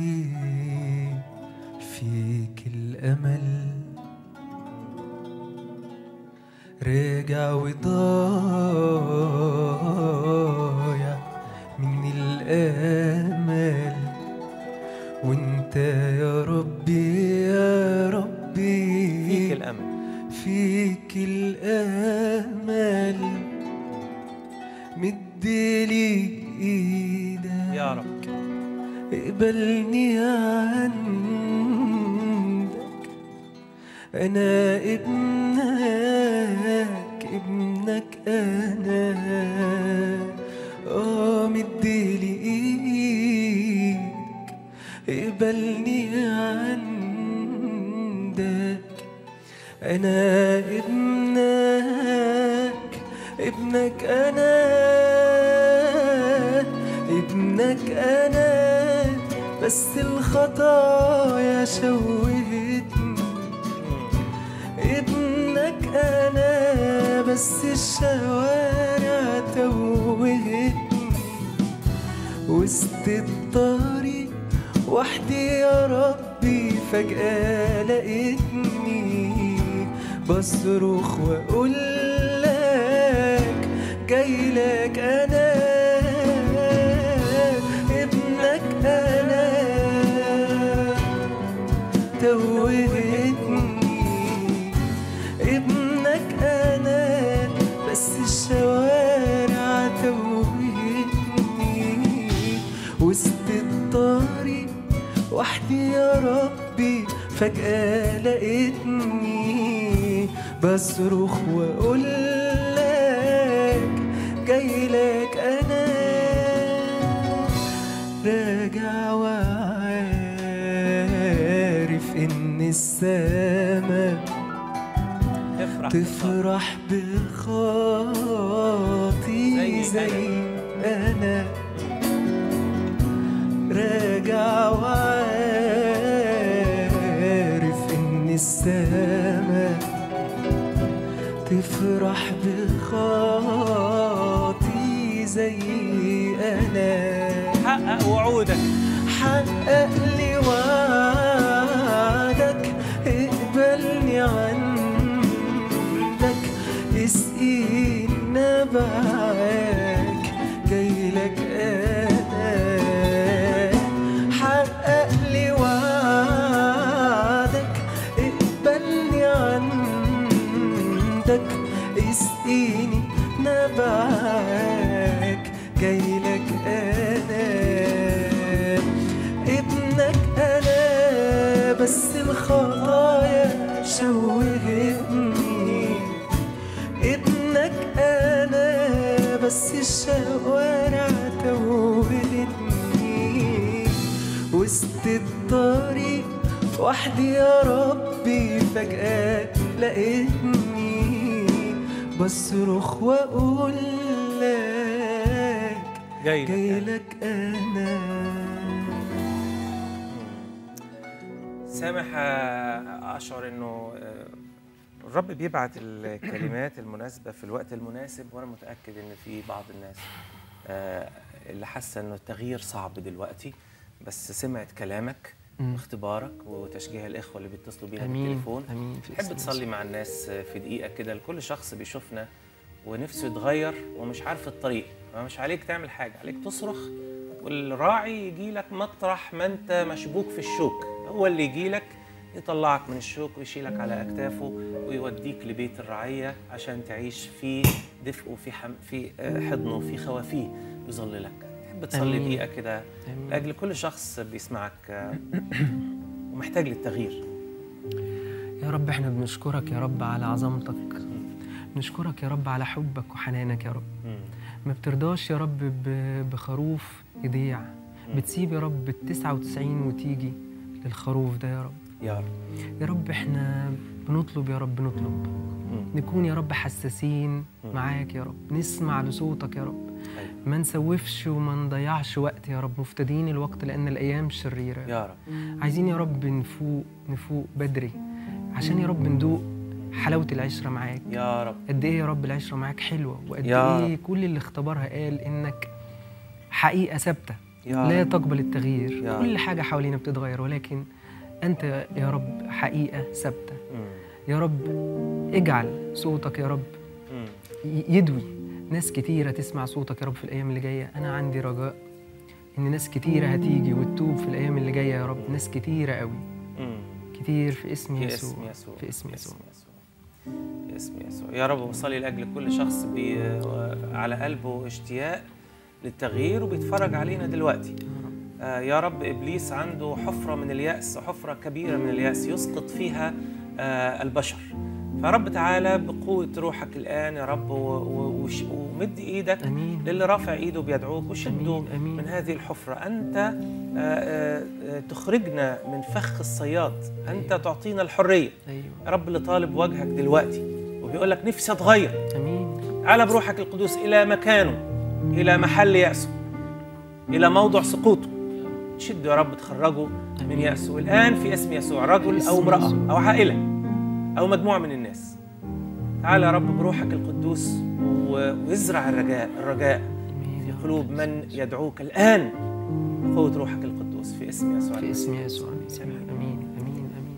فيك الامل راجع وضايع مني الامل وانت يا ربي يا ربي فيك الامل فيك الامل مدلي ايدك يا رب اقبلني عندك انا ابنك ابنك انا اه مديلي ايدك اقبلني عندك انا ابنك ابنك انا ابنك انا بس الخطايا شوهتني ابنك انا بس الشوارع توهتني وسط الطريق وحدي يا ربي فجأة لقيتني بصرخ واقول لك جاي لك انا ابنك انا توهتني ابنك انا بس الشوارع توهتني وسط الطريق وحدي يا ربي فجأة لقيتني بصرخ واقول لك جاي لك انا راجع وعارف ان السما تفرح تفرح بخاطي زي زي انا راجع وعارف ان السما افرح بخاطي زي انا حقق وعودك حقق لي وعدك اقبلني عندك اسقي نبعك جايلك انا حقق لي وعدك اقبلني عندك اسقيني نبعك جايلك انا ابنك انا بس الخطايا شوهتني ابنك انا بس الشوارع توهتني وسط الطريق وحدي يا ربي فجأة لقيتني بصرخ واقول لك جاي لك يعني. جايلك انا سامح آه، اشعر انه آه، الرب بيبعت الكلمات المناسبه في الوقت المناسب وانا متاكد ان في بعض الناس آه، اللي حاسه انه التغيير صعب دلوقتي بس سمعت كلامك مم. واختبارك وتشجيع الاخوه اللي بيتصلوا بينا امين بالتليفون امين في تحب اسم تصلي يسوع. مع الناس في دقيقة كده لكل شخص بيشوفنا ونفسه يتغير ومش عارف الطريق مش عليك تعمل حاجة عليك تصرخ والراعي يجي لك مطرح ما انت مشبوك في الشوك هو اللي يجي لك يطلعك من الشوك ويشيلك على أكتافه ويوديك لبيت الرعية عشان تعيش في دفء وفي حم في آه، حضنه وفي خوافيه يظللك تحب تصلي آمين. دقيقة كده آمين. لأجل كل شخص بيسمعك آه، ومحتاج للتغيير يا رب احنا بنشكرك يا رب على عظمتك نشكرك يا رب على حبك وحنانك يا رب مم. ما بترضاش يا رب ب- بخروف يضيع بتسيب يا رب التسعة وتسعين وتيجي للخروف ده يا رب يا رب يا رب احنا بنطلب يا رب نطلب مم. نكون يا رب حساسين معاك يا رب نسمع لصوتك يا رب أيوة. ما نسوفش وما نضيعش وقت يا رب مفتدين الوقت لأن الأيام شريرة يا رب عايزين يا رب نفوق نفوق بدري عشان يا رب ندوق حلاوة العشرة معاك يا رب قد ايه يا رب العشرة معاك حلوة وقد يا ايه كل اللي اختبرها قال انك حقيقة ثابتة يا لا رب. تقبل التغيير يا كل رب. حاجة حوالينا بتتغير ولكن انت يا رب حقيقة ثابتة مم. يا رب اجعل صوتك يا رب مم. ي- يدوي ناس كتيرة تسمع صوتك يا رب في الأيام اللي جاية أنا عندي رجاء إن ناس كتيرة هتيجي وتتوب في الأيام اللي جاية يا رب ناس كتيرة قوي مم. كتير في اسم في يسوع اسم يسوع في اسم يسوع في اسم يسوع يا رب بصلي لاجل كل شخص بي على قلبه اشتياق للتغيير وبيتفرج علينا دلوقتي آه يا رب ابليس عنده حفره من الياس حفره كبيره من الياس يسقط فيها آه البشر فرب تعالى بقوه روحك الان يا رب و- و- وش- ومد ايدك آمين. للي رافع ايده بيدعوك وشده آمين، آمين. من هذه الحفره انت آه، آه، آه، تخرجنا من فخ الصياد انت تعطينا الحريه أيوه يا رب اللي طالب وجهك دلوقتي وبيقول لك نفسي اتغير أمين على بروحك القدوس الى مكانه الى محل يأسه الى موضع سقوطه شده يا رب تخرجه من يأسه والان في اسم يسوع رجل اسم او امراه يسوع. او عائله او مجموعه من الناس تعال يا رب بروحك القدوس و- وازرع الرجاء الرجاء آمين في يا رب. قلوب من يدعوك الان بقوه روحك القدوس في اسم يسوع في اسم المسيح. يسوع المسيح امين امين امين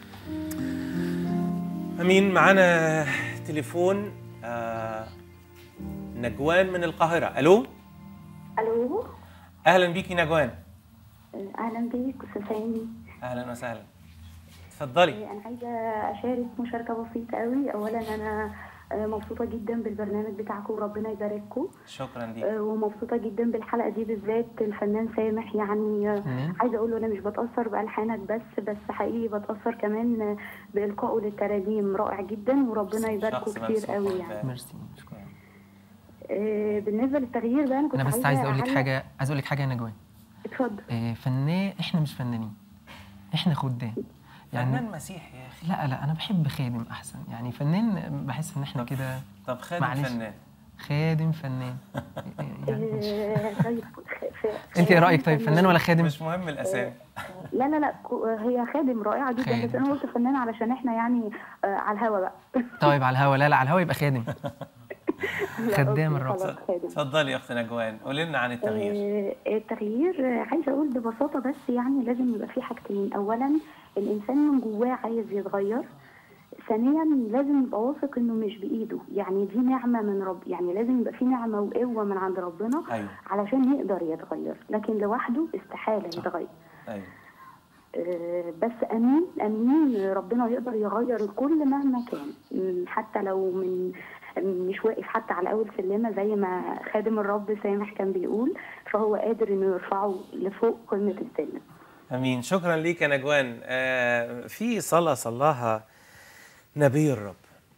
امين معانا تليفون آه نجوان من القاهره الو الو اهلا بيكي نجوان اهلا بيك استاذ سامي اهلا وسهلا اتفضلي انا عايزه اشارك مشاركه بسيطه قوي اولا انا آه، مبسوطه جدا بالبرنامج بتاعكم وربنا يبارككم شكرا ليك آه، ومبسوطه جدا بالحلقه دي بالذات الفنان سامح يعني آه، فنان؟ عايزه اقول له انا مش بتاثر بالحانك بس بس حقيقي بتاثر كمان آه، بالقائه للترانيم رائع جدا وربنا يباركه شخص كتير ممسوح قوي بالفعل. يعني ميرسي شكرا آه، بالنسبه للتغيير بقى انا كنت انا بس عايز اقول لك أعلق- حاجه عايز اقول لك حاجه يا نجوان اتفضل آه، فنان احنا مش فنانين احنا خدام يعني فنان مسيحي يا اخي لا لا انا بحب خادم احسن يعني فنان بحس ان احنا طب- كده طب خادم معلش. فنان خادم فنان يعني مش- آه، طيب خ- ف- انت ايه رايك طيب فنان ولا خادم مش مهم الاسامي لا لا لا كو- هي خادم رائعه جدا بس خادم. انا قلت فنان علشان احنا يعني آه، على الهوا بقى طيب على الهوا لا لا على الهوا يبقى خادم لا، خدام أوكي، الرب. خلاص، خادم اتفضلي يا اخت نجوان قولي لنا عن التغيير آه، التغيير آه، عايزه اقول ببساطه بس يعني لازم يبقى في حاجتين اولا الانسان من جواه عايز يتغير ثانيا لازم يبقى واثق انه مش بايده يعني دي نعمه من رب يعني لازم يبقى في نعمه وقوه من عند ربنا ايوه علشان يقدر يتغير لكن لوحده استحاله يتغير ايوه آه، بس امين امين ربنا يقدر يغير الكل مهما كان م، حتى لو من مش واقف حتى على اول سلمه زي ما خادم الرب سامح كان بيقول فهو قادر انه يرفعه لفوق قمه السلم امين شكرا ليك يا نجوان آه في صلاه صلاها نبي الرب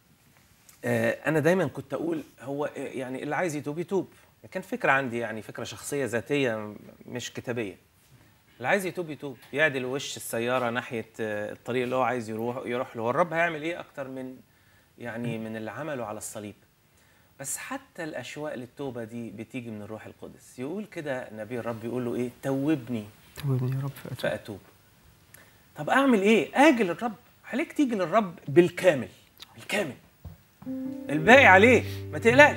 آه انا دايما كنت اقول هو آه، يعني اللي عايز يتوب يتوب كان فكره عندي يعني فكره شخصيه ذاتيه مش كتابيه اللي عايز يتوب يتوب يعدل وش السياره ناحيه آه، الطريق اللي هو عايز يروح يروح له والرب هيعمل ايه اكتر من يعني من اللي عمله على الصليب بس حتى الاشواق للتوبه دي بتيجي من الروح القدس يقول كده نبي الرب يقول له ايه توبني توبني يا رب فأتوب. فاتوب طب اعمل ايه اجي للرب عليك تيجي للرب بالكامل بالكامل الباقي عليه ما تقلقش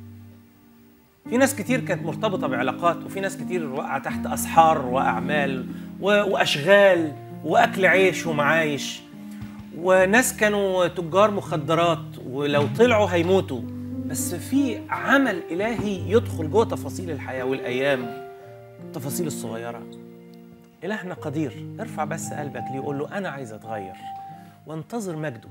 في ناس كتير كانت مرتبطه بعلاقات وفي ناس كتير واقعه تحت اسحار واعمال و- واشغال واكل عيش ومعايش وناس كانوا تجار مخدرات ولو طلعوا هيموتوا بس في عمل الهي يدخل جوه تفاصيل الحياه والايام التفاصيل الصغيره إلهنا قدير ارفع بس قلبك ليه وقول له أنا عايز أتغير وانتظر مجده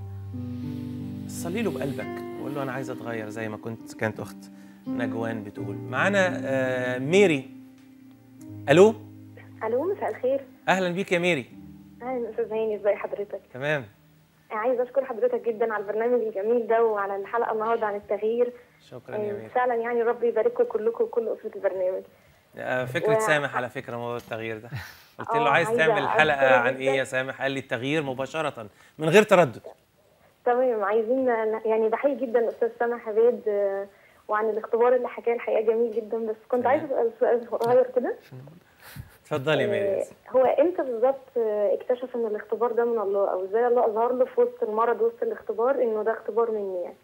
صلي له بقلبك وقول له أنا عايز أتغير زي ما كنت كانت أخت نجوان بتقول معانا آه ميري ألو الو مساء الخير أهلا بيك يا ميري اهلا استاذ هاني ازي حضرتك تمام عايزه اشكر حضرتك جدا على البرنامج الجميل ده وعلى الحلقه النهارده عن التغيير شكرا يا آه، ميري فعلا يعني ربي يبارككم كلكم وكل اسره البرنامج آه فكرة و- سامح على فكرة موضوع التغيير ده قلت له آه، عايز عايزة تعمل حلقة أشكره عن إيه جداً. يا سامح قال لي التغيير مباشرة من غير تردد تمام عايزين يعني بحيي جدا الاستاذ سامح عبيد آه، وعن الاختبار اللي حكاه الحقيقه جميل جدا بس كنت تمام. عايزه اسال سؤال صغير كده اتفضلي يا ميري آه، هو امتى بالظبط آه، اكتشف ان الاختبار ده من الله او ازاي الله اظهر له في وسط المرض وسط الاختبار انه ده اختبار مني يعني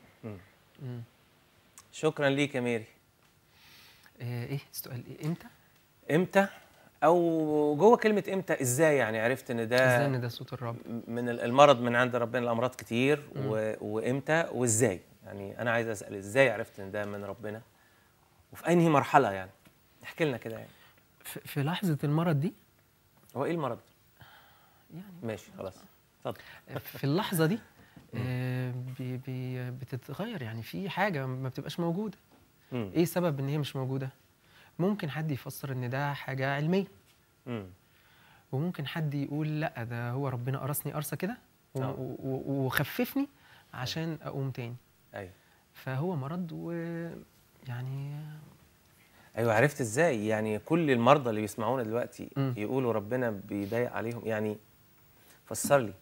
شكرا ليك يا ميري آه، ايه السؤال ايه امتى امتى او جوه كلمه امتى ازاي يعني عرفت ان ده ازاي ان ده صوت الرب من ال- المرض من عند ربنا الامراض كتير و... وامتى وازاي يعني انا عايز اسال ازاي عرفت ان ده من ربنا وفي انهي مرحله يعني احكي لنا كده يعني في في لحظه المرض دي هو ايه المرض يعني ماشي خلاص اتفضل في اللحظه دي آه، بي بي بتتغير يعني في حاجه ما بتبقاش موجوده مم. ايه سبب ان هي مش موجوده ممكن حد يفسر ان ده حاجه علميه مم. وممكن حد يقول لا ده هو ربنا قرصني قرصه كده و- آه. و- و- وخففني عشان اقوم تاني ايوه فهو مرض ويعني ايوه عرفت ازاي يعني كل المرضى اللي بيسمعونا دلوقتي مم. يقولوا ربنا بيضايق عليهم يعني فسر لي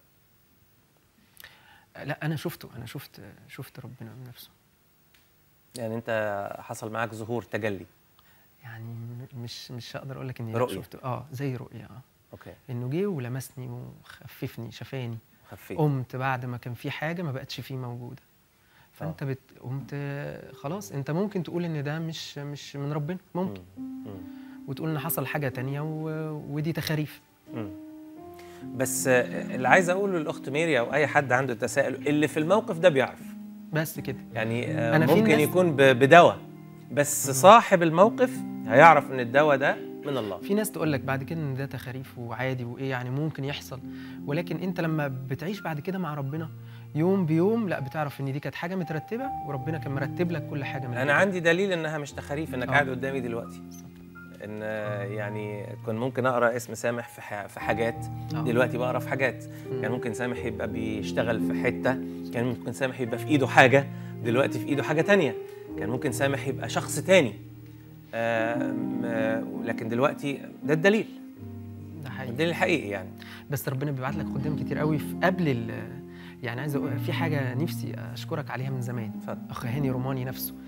لا انا شفته انا شفت شفت ربنا بنفسه يعني انت حصل معاك ظهور تجلي يعني م- مش مش هقدر اقول لك اني رؤية. شفته اه زي رؤيه اه اوكي انه جه ولمسني وخففني شفاني خفيت قمت بعد ما كان في حاجه ما بقتش فيه موجوده فانت بت... قمت آه، خلاص انت ممكن تقول ان ده مش مش من ربنا ممكن مم. وتقول ان حصل حاجه تانية و... ودي تخاريف مم. بس آه، اللي عايز اقوله للاخت ميري او اي حد عنده تساؤل اللي في الموقف ده بيعرف بس كده يعني آه، أنا في ممكن ناس- يكون ب- بدواء بس صاحب الموقف هيعرف ان الدواء ده من الله في ناس تقول لك بعد كده ان ده تخاريف وعادي وايه يعني ممكن يحصل ولكن انت لما بتعيش بعد كده مع ربنا يوم بيوم لا بتعرف ان دي كانت حاجه مترتبه وربنا كان مرتب لك كل حاجه من انا البداية. عندي دليل انها مش تخاريف انك آه. قاعد قدامي دلوقتي ان آه، يعني كنت ممكن اقرا اسم سامح في ح- في حاجات آه. دلوقتي بقرا في حاجات مم. كان ممكن سامح يبقى بيشتغل في حته كان ممكن سامح يبقى في ايده حاجه دلوقتي في ايده حاجه تانية كان ممكن سامح يبقى شخص تاني آم، آه، لكن دلوقتي ده الدليل ده حقيقي الدليل الحقيقي يعني بس ربنا بيبعت لك خدام كتير قوي في قبل ال يعني عايز اقول في حاجه نفسي اشكرك عليها من زمان اتفضل اخ هاني روماني نفسه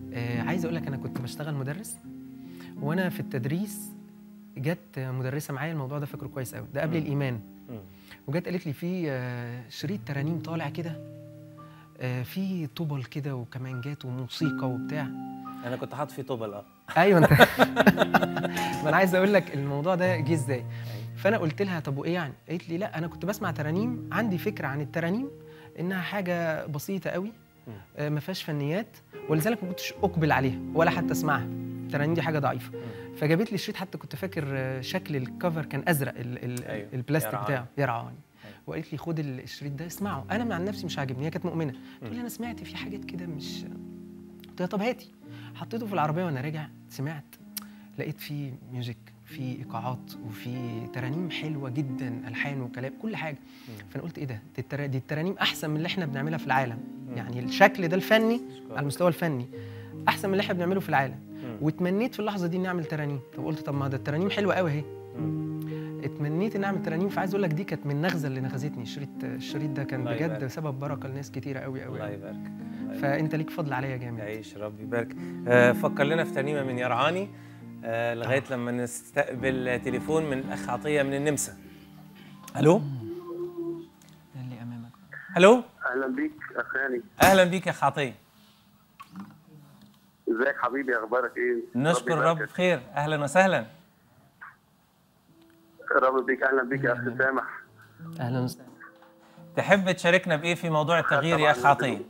آه عايز اقول لك انا كنت بشتغل مدرس وانا في التدريس جت مدرسه معايا الموضوع ده فاكره كويس قوي ده قبل الايمان مم. وجت قالت لي في آه، شريط ترانيم طالع كده آه، في طبل كده وكمانجات وموسيقى وبتاع انا كنت حاطط فيه طبل اه ايوه انت ما انا عايز اقول لك الموضوع ده جه ازاي فانا قلت لها طب وايه يعني قالت لي لا انا كنت بسمع ترانيم عندي فكره عن الترانيم انها حاجه بسيطه قوي آه، ما فيهاش فنيات ولذلك ما كنتش اقبل عليها ولا حتى اسمعها الترانيم دي حاجه ضعيفه فجابت لي الشريط حتى كنت فاكر آه، شكل الكفر كان ازرق ال ال أيوة، البلاستيك يرعاني. بتاعه يرعاني وقالت لي خد ال- الشريط ده اسمعه انا مع نفسي مش عاجبني هي كانت مؤمنه تقول لي انا سمعت في حاجات كده مش قلت لها طب هاتي حطيته في العربيه وانا راجع سمعت لقيت فيه ميوزك في ايقاعات وفي ترانيم حلوه جدا الحان وكلام كل حاجه فانا قلت ايه ده دي, الترا... دي الترانيم احسن من اللي احنا بنعملها في العالم يعني الشكل ده الفني على المستوى الفني احسن من اللي احنا بنعمله في العالم واتمنيت في اللحظه دي اني اعمل ترانيم فقلت طب ما ده الترانيم حلوه قوي اهي اتمنيت اني اعمل ترانيم فعايز اقول لك دي كانت من النغزه اللي نغزتني الشريط الشريط ده كان الله بجد يبارك. سبب بركه لناس كتيره قوي قوي الله قوي. يبارك الله يبارك. فانت ليك فضل عليا جامد يعيش ربي يبارك آه، فكر لنا في ترنيمه من يرعاني آه، لغايه لما نستقبل تليفون من الاخ عطيه من النمسا الو اللي امامك الو اهلا بيك اخواني اهلا بيك يا اخ عطيه ازيك حبيبي اخبارك ايه نشكر ربي رب يباركك. بخير اهلا وسهلا رب بيك اهلا بيك يا اخ سامح اهلا وسهلا تحب تشاركنا بايه في موضوع التغيير يا اخ عطيه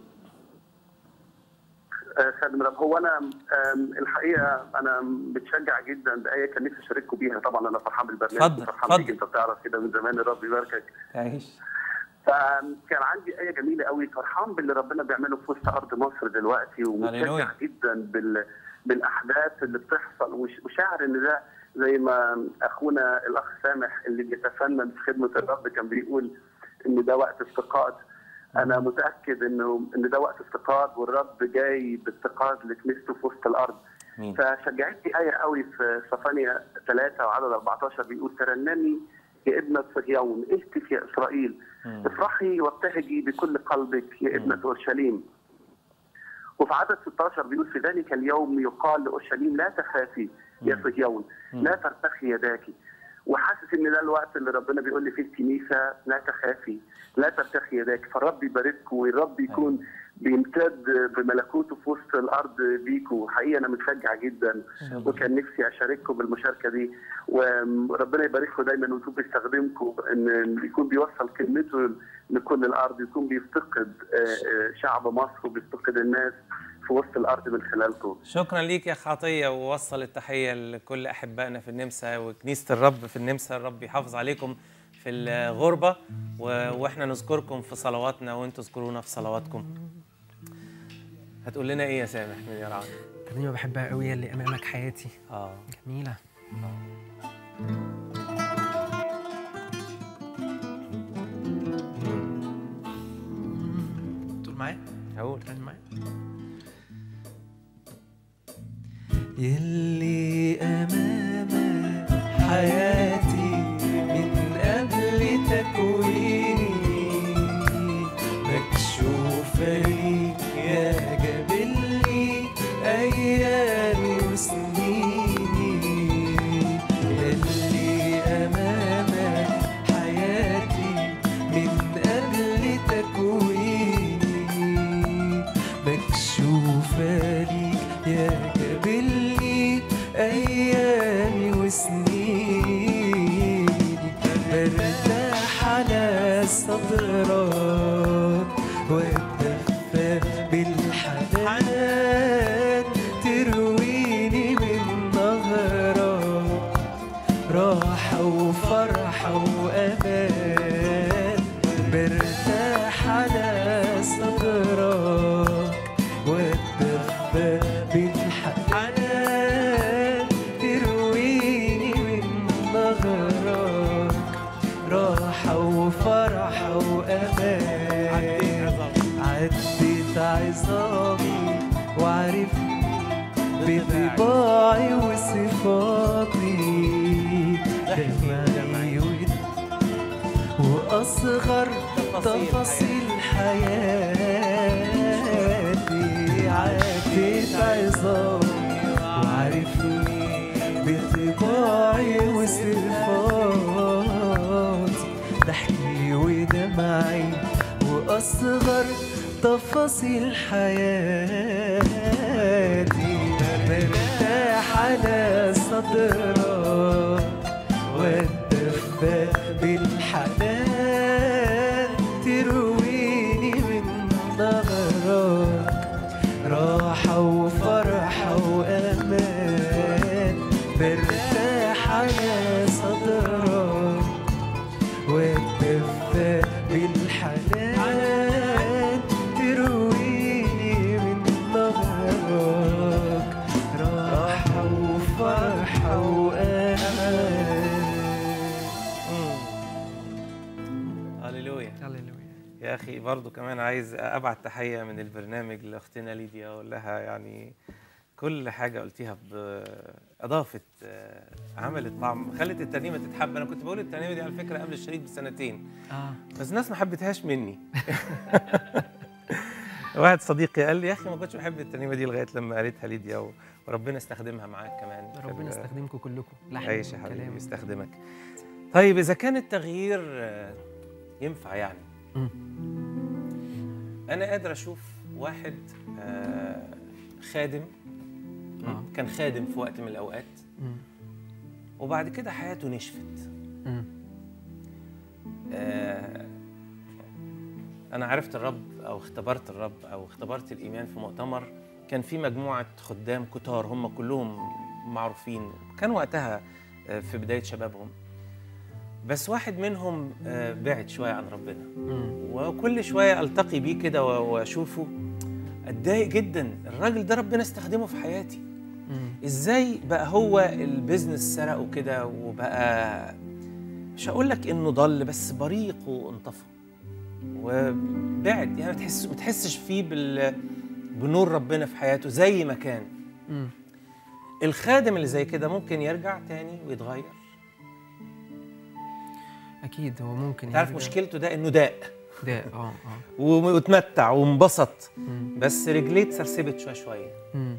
آه، خادم رب هو انا آم، الحقيقه انا بتشجع جدا بايه كان نفسي اشارككم بيها طبعا انا فرحان بالبرنامج اتفضل، فرحان اتفضل. بيك انت بتعرف كده من زمان الرب يباركك تعيش فكان عندي آية جميلة قوي فرحان باللي ربنا بيعمله في وسط أرض مصر دلوقتي ومتشجع هللويا. جدا بال... بالأحداث اللي بتحصل وش- وشاعر إن ده زي ما أخونا الأخ سامح اللي بيتفنن في خدمة الرب كان بيقول إن ده وقت افتقاد أنا متأكد إنه إن ده وقت افتقاد والرب جاي بافتقاد لكنيسته في وسط الأرض مين فشجعتني آية قوي في صفانيا 3 وعدد 14 بيقول ترنمي يا ابنة صهيون اهتف يا إسرائيل افرحي وابتهجي بكل قلبك يا ابنة أورشليم وفي عدد 16 بيقول في ذلك اليوم يقال لأورشليم لا تخافي يا صهيون لا ترتخي يداك وحاسس ان ده الوقت اللي ربنا بيقول لي فيه الكنيسه لا تخافي لا ترتخي يداك فالرب يبارككم والرب يكون بيمتد بملكوته في وسط الارض بيكوا حقيقه انا متشجع جدا وكان نفسي اشارككم بالمشاركه دي وربنا يبارككم دايما ويكون بيستخدمكم ان يكون بيوصل كلمته لكل الارض يكون بيفتقد آه، آه، شعب مصر وبيفتقد الناس في وسط الارض من خلالكم شكرا ليك يا اخ عطيه ووصل التحيه لكل احبائنا في النمسا وكنيسه الرب في النمسا الرب يحافظ عليكم في الغربه و- واحنا نذكركم في صلواتنا وانتم تذكرونا في صلواتكم هتقول لنا ايه يا سامح من يرعى ترنيمه بحبها قوي هي اللي امامك حياتي اه جميله تقول معايا هقول تغني معايا يلي أمامك حياتي من قبل تكويني مكشوفة ليك يا جبلي أيامي وسنيني يلي أمامك حياتي من قبل تكويني مكشوفة ليك يا جبلي أيامي وسنيني برتاح على صدرك واتدفى بالحنان ترويني من نهرك راحة وفرحة وأمان برتاح على صدرك واتدفى بالحنان ترويني من نهرك راحة وفرحة وأمان عدت عظامي وعرفت بطباعي وصفاتي دمعي ود وأصغر تفاصيل حياتي عدت نظامي وعارفني بطباعي وصفاتي ضحكي ودمعي وأصغر تفاصيل حياتي برتاح على صدرك واتدفى بالحنان ترويني من نظرك راحة وفرحة وأمان برتاح على صدرك واتدفى بالحنان ترويني من نظرك راحة وفرحة وأمان هللويا هللويا يا اخي برضو كمان عايز ابعت تحيه من البرنامج لاختنا ليديا اقول لها يعني كل حاجه قلتيها ب- اضافت آه، عملت طعم خلت الترنيمه تتحب انا كنت بقول الترنيمه دي على فكره قبل الشريط بسنتين اه بس الناس ما حبتهاش مني واحد صديقي قال لي يا اخي ما كنتش بحب الترنيمه دي لغايه لما قالتها ليديا و- وربنا استخدمها معاك كمان في ربنا ال- يستخدمكم كلكم لحن عيش يا حبيبي وكلام. يستخدمك طيب اذا كان التغيير آه، ينفع يعني مم. انا قادر اشوف واحد آه، خادم آه. كان خادم في وقت من الاوقات مم. وبعد كده حياته نشفت مم. آه، انا عرفت الرب او اختبرت الرب او اختبرت الايمان في مؤتمر كان في مجموعه خدام كتار هم كلهم معروفين كان وقتها آه، في بدايه شبابهم بس واحد منهم آه، بعد شويه عن ربنا مم. وكل شويه التقي بيه كده و- واشوفه اتضايق جدا الراجل ده ربنا استخدمه في حياتي مم. ازاي بقى هو البيزنس سرقه كده وبقى مش هقول لك انه ضل بس بريق وانطفى وبعد يعني ما تحس ما تحسش فيه بال بنور ربنا في حياته زي ما كان مم. الخادم اللي زي كده ممكن يرجع تاني ويتغير اكيد هو ممكن تعرف يرجع. مشكلته ده انه داق ده اه اه واتمتع وانبسط مم. بس رجليه اتسرسبت شويه شويه مم.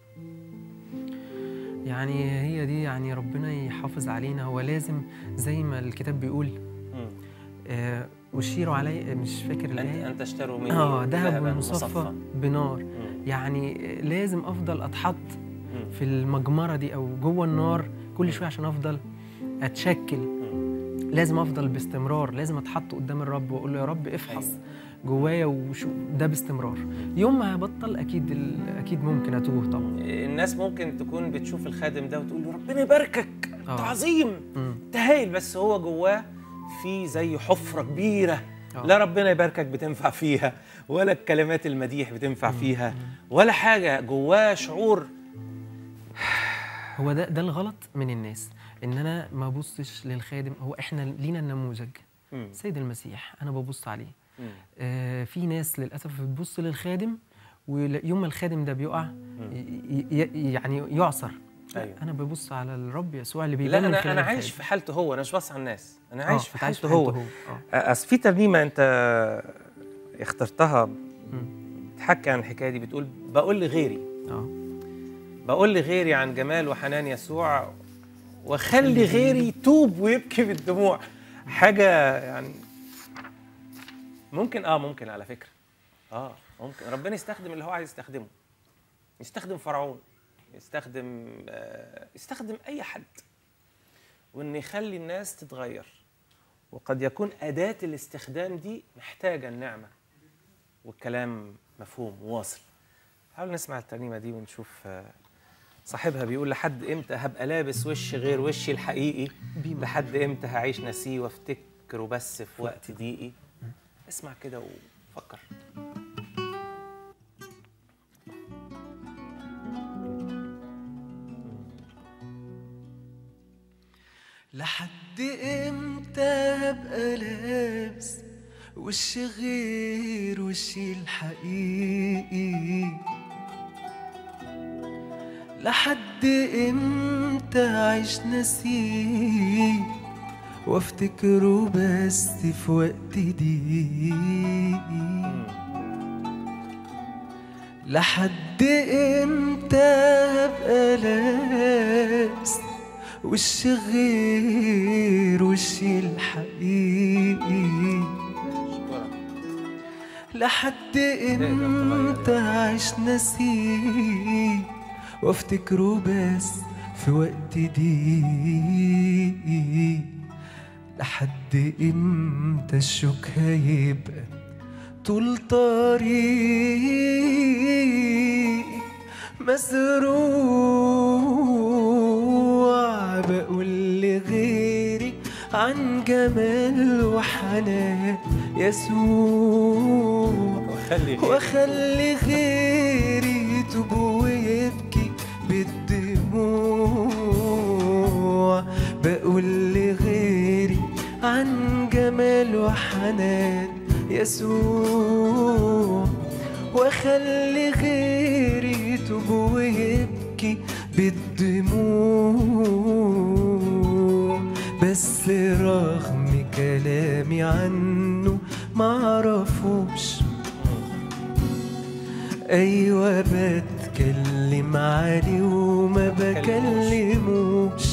يعني هي دي يعني ربنا يحافظ علينا هو لازم زي ما الكتاب بيقول مم. آه وشيروا علي مش فاكر انت الايه انت اشتروا مني اه ذهب ذهباً مصفى بنار مم. يعني آه، لازم افضل اتحط مم. في المجمره دي او جوه النار كل شويه عشان افضل اتشكل لازم افضل باستمرار لازم اتحط قدام الرب واقول له يا رب افحص جوايا وشو ده باستمرار يوم ما هبطل اكيد ال- اكيد ممكن اتوه طبعا الناس ممكن تكون بتشوف الخادم ده وتقول له ربنا يباركك انت آه. عظيم مم. انت هايل بس هو جواه في زي حفره كبيره آه. لا ربنا يباركك بتنفع فيها ولا الكلمات المديح بتنفع فيها ولا حاجه جواه شعور هو ده ده الغلط من الناس ان انا ما ابصش للخادم هو احنا لينا النموذج مم. سيد المسيح انا ببص عليه مم. آه في ناس للاسف بتبص للخادم ويوم ما الخادم ده بيقع ي- ي- يعني يعصر لا، أيوة. انا ببص على الرب يسوع اللي لا بيبان من انا خلال انا عايش الخادم. في حالته هو انا مش باص على الناس انا آه، عايش في أنت عايش حالته هو اه اصل في ترنيمه انت اخترتها مم. تحكي عن الحكايه دي بتقول بقول لغيري اه بقول لغيري عن جمال وحنان يسوع وخلي غيري يتوب ويبكي بالدموع حاجة يعني ممكن اه ممكن على فكرة اه ممكن ربنا يستخدم اللي هو عايز يستخدمه يستخدم فرعون يستخدم آه يستخدم أي حد وإن يخلي الناس تتغير وقد يكون أداة الاستخدام دي محتاجة النعمة والكلام مفهوم وواصل حاول نسمع الترنيمة دي ونشوف آه صاحبها بيقول لحد امتى هبقى لابس وش غير وشي الحقيقي لحد امتى هعيش نسيه وافتكره بس في وقت ضيقي اسمع كده وفكر لحد امتى هبقى لابس وش غير وشي الحقيقي لحد امتى عيش نسيه وافتكره بس في وقت ضيقي لحد امتى هبقى لابس وش غير وشي الحقيقي لحد امتى عايش نسيت وافتكره بس في وقت ضيقي لحد امتى الشوك هيبقى طول طريق مزروع بقول لغيري عن جمال وحنان يسوع وخلي غيري واخلي غيري يتوب ويبكي بالدموع بقول لغيري عن جمال وحنان يسوع واخلي غيري يتوب ويبكي بالدموع بس رغم كلامي عنه معرفوش ايوه بتكلم عليه وما بكلموش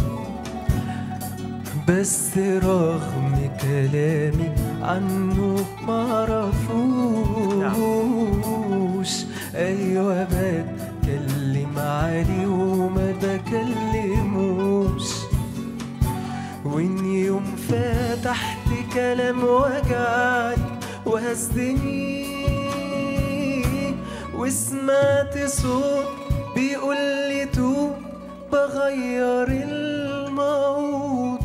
بس رغم كلامي عنه معرفوش ايوه بتكلم عليه وما بكلموش وإن يوم فتحت كلام وجعني وهزني وسمعت صوت بيقول لي توب بغير الموضوع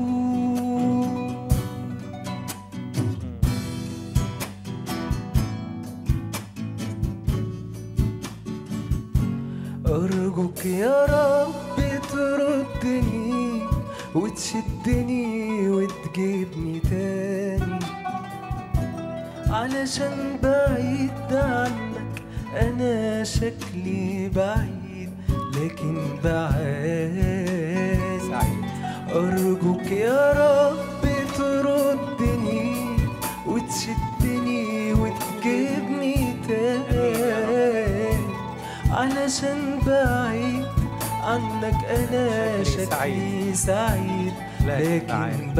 أرجوك يا رب تردني وتشدني وتجيبني تاني علشان بعيد عنك أنا شكلي بعيد لكن بعاني سعيد أرجوك يا رب تردني وتشدني وتجيبني تاني علشان بعيد عنك أنا شكلي شكلي سعيد لكن لكن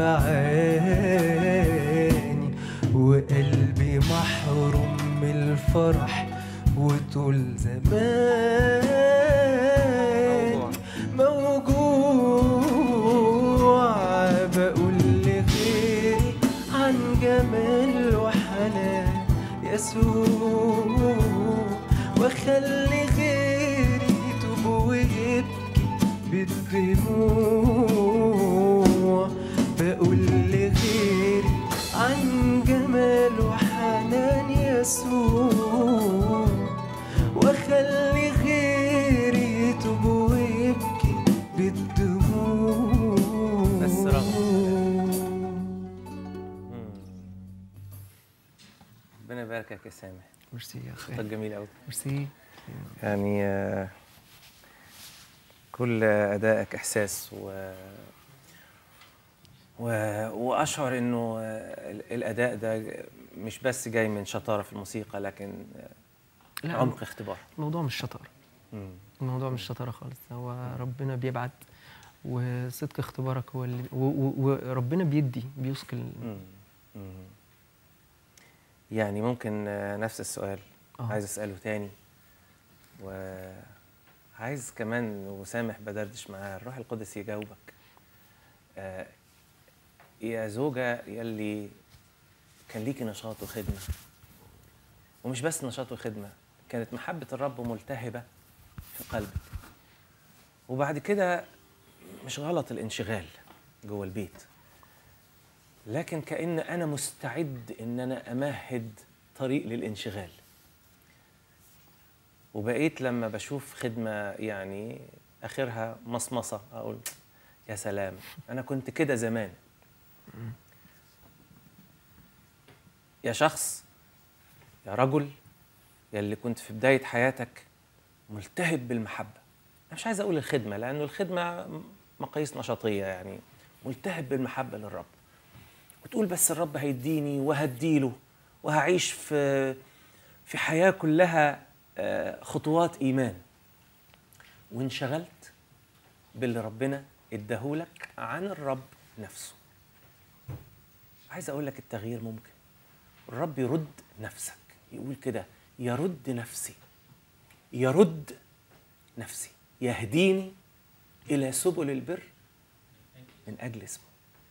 بعاني وقلبي محروم من الفرح وطول زمان موجوع بقول لغيري عن جمال وحنان يسوع واخلي غيري يتوب ويبكي بالدموع بقول لغيري عن جمال وحنان يسوع واخلي غيري يتوب ويبكي بالدموع بس ربنا يباركك يا سامح ميرسي يا صوتك اخي جميل قوي ميرسي يعني آه، كل ادائك احساس و و... واشعر انه آه، ال- الاداء ده مش بس جاي من شطاره في الموسيقى لكن آه، لا عمق اختبار الموضوع مش شطاره مم. الموضوع مش شطاره خالص هو ربنا بيبعت وصدق اختبارك هو اللي و- و- وربنا بيدي بيثقل مم. مم. يعني ممكن آه، نفس السؤال آه. عايز اساله تاني وعايز كمان وسامح بدردش معاه الروح القدس يجاوبك آه، يا زوجة يلي كان ليكي نشاط وخدمة ومش بس نشاط وخدمة كانت محبة الرب ملتهبة في قلبك وبعد كده مش غلط الانشغال جوه البيت لكن كأن أنا مستعد إن أنا أمهد طريق للانشغال وبقيت لما بشوف خدمة يعني آخرها مصمصة أقول يا سلام أنا كنت كده زمان يا شخص يا رجل يا اللي كنت في بداية حياتك ملتهب بالمحبة أنا مش عايز أقول الخدمة لأنه الخدمة مقاييس نشاطية يعني ملتهب بالمحبة للرب وتقول بس الرب هيديني وهديله وهعيش في في حياة كلها آه، خطوات ايمان وانشغلت باللي ربنا اداهولك عن الرب نفسه عايز اقول لك التغيير ممكن الرب يرد نفسك يقول كده يرد نفسي يرد نفسي يهديني الى سبل البر من اجل اسمه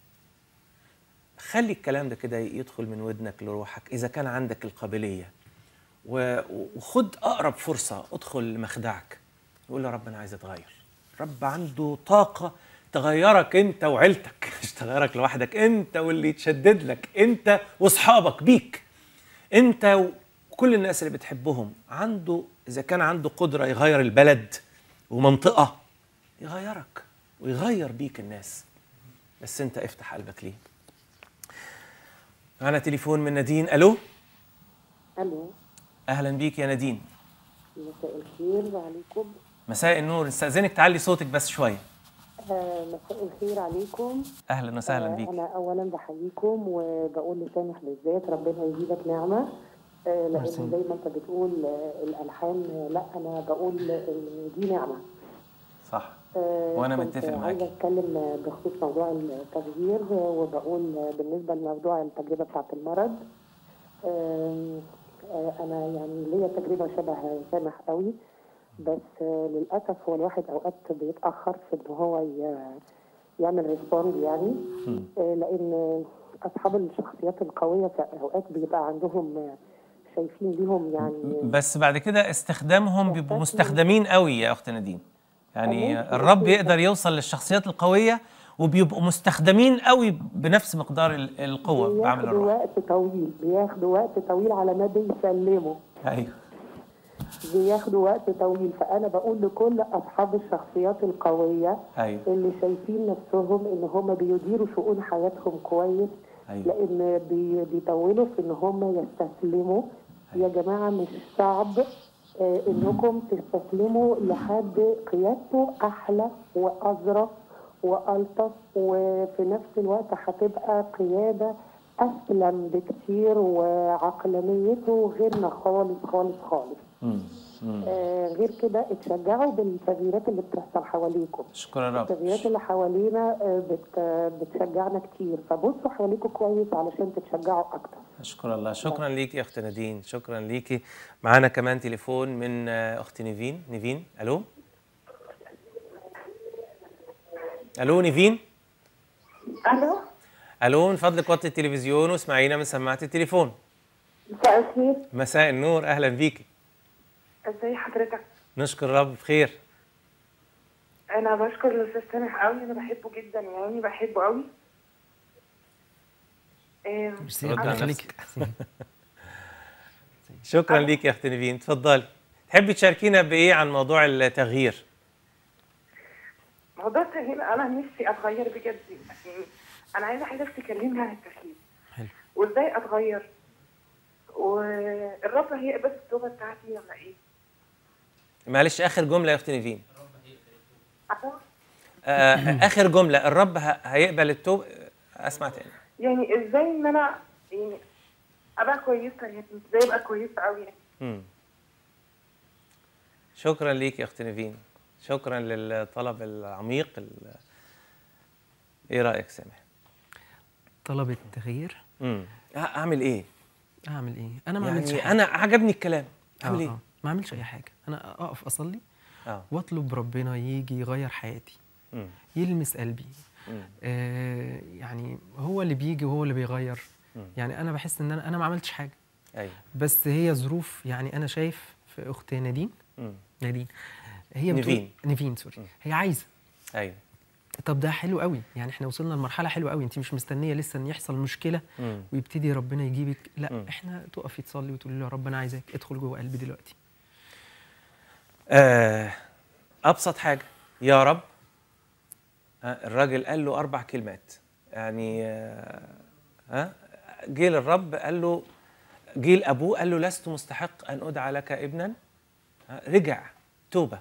خلي الكلام ده كده يدخل من ودنك لروحك اذا كان عندك القابليه و- وخد اقرب فرصه ادخل لمخدعك يقول له رب انا عايز اتغير رب عنده طاقه تغيرك انت وعيلتك مش تغيرك لوحدك انت واللي يتشدد لك انت واصحابك بيك انت وكل الناس اللي بتحبهم عنده اذا كان عنده قدره يغير البلد ومنطقه يغيرك ويغير بيك الناس بس انت افتح قلبك ليه معنا تليفون من نادين الو الو اهلا بيك يا نادين مساء الخير عليكم مساء النور استاذنك تعلي صوتك بس شويه آه مساء الخير عليكم اهلا وسهلا آه بيك انا اولا بحييكم وبقول لسامح بالذات ربنا يزيدك نعمه آه لان ميرسي. زي ما انت بتقول آه الالحان آه، لا انا بقول ان دي نعمه صح آه، وأنا كنت متفق معاكي. عايزه اتكلم آه، بخصوص موضوع التغيير آه، وبقول آه، بالنسبه لموضوع التجربه بتاعه المرض آم، آه، انا يعني ليا تجربه شبه سامح قوي بس آه، للاسف هو الواحد اوقات بيتاخر في ان هو ي- يعمل ريسبوند يعني آه، لان اصحاب الشخصيات القويه في اوقات بيبقى عندهم آه، شايفين ليهم يعني بس بعد كده استخدامهم بيبقوا مستخدمين قوي يا اخت نادين يعني ممكن. الرب يقدر يوصل للشخصيات القويه وبيبقوا مستخدمين قوي بنفس مقدار ال- القوه بعمل بياخدوا الروح وقت طويل بياخدوا وقت طويل على ما بيسلموا ايوه بياخدوا وقت طويل فانا بقول لكل اصحاب الشخصيات القويه ايوه اللي شايفين نفسهم ان هم بيديروا شؤون حياتهم كويس أيوة. لان بي بيطولوا في ان هم يستسلموا يا جماعه مش صعب آه، انكم تستسلموا لحد قيادته احلى واظرف والطف وفي نفس الوقت هتبقى قياده اسلم بكتير وعقلانيته غيرنا خالص خالص خالص مم. مم. آه غير كده اتشجعوا بالتغييرات اللي بتحصل حواليكم اشكر الرب التغييرات اللي حوالينا آه، بت بتشجعنا كتير فبصوا حواليكم كويس علشان تتشجعوا اكتر اشكر الله شكرا ليك يا اخت نادين شكرا ليكي معانا كمان تليفون من آه، اخت نيفين نيفين الو الو نيفين الو الو من فضلك وطي التلفزيون واسمعينا من سماعه التليفون مساء الخير مساء النور اهلا بيكي ازي حضرتك نشكر الرب بخير انا بشكر الاستاذ سامح قوي انا بحبه جدا يعني بحبه قوي إيه، ميرسي رد ربنا على يخليك شكرا ليك يا اخت نيفين اتفضلي تحبي تشاركينا بايه عن موضوع التغيير موضوع التغيير انا نفسي اتغير بجد يعني انا عايزه حضرتك تكلمني عن التغيير حلو وازاي اتغير والرب هيقبل التوبه بتاعتي ولا ايه؟ معلش اخر جمله يا اخت نيفين عفوا؟ آه اخر جمله الرب ه- هيقبل التوب اسمع تاني يعني ازاي ان انا يعني ابقى كويسه يعني ازاي ابقى كويسه قوي يعني مم. شكرا ليك يا اخت نيفين شكرا للطلب العميق ال- ايه رايك سامح طلب التغيير امم اعمل ايه اعمل ايه انا ما عملتش يعني حاجه انا عجبني الكلام اعمل آه، ايه آه. ما اعملش اي حاجه انا اقف اصلي اه واطلب ربنا يجي يغير حياتي مم. يلمس قلبي مم. آه يعني هو اللي بيجي وهو اللي بيغير مم. يعني انا بحس ان انا انا ما عملتش حاجه ايوه بس هي ظروف يعني انا شايف في اخت نادين مم. نادين هي بتقول نيفين. نيفين سوري هي عايزه ايوه طب ده حلو قوي يعني احنا وصلنا لمرحله حلوه قوي انت مش مستنيه لسه ان يحصل مشكله مم. ويبتدي ربنا يجيبك لا مم. احنا تقفي تصلي وتقولي له يا رب انا عايزك ادخل جوه قلبي دلوقتي آه ابسط حاجه يا رب آه الراجل قال له اربع كلمات يعني آه ها جه للرب قال له جه لابوه قال له لست مستحق ان ادعى لك ابنا آه رجع توبه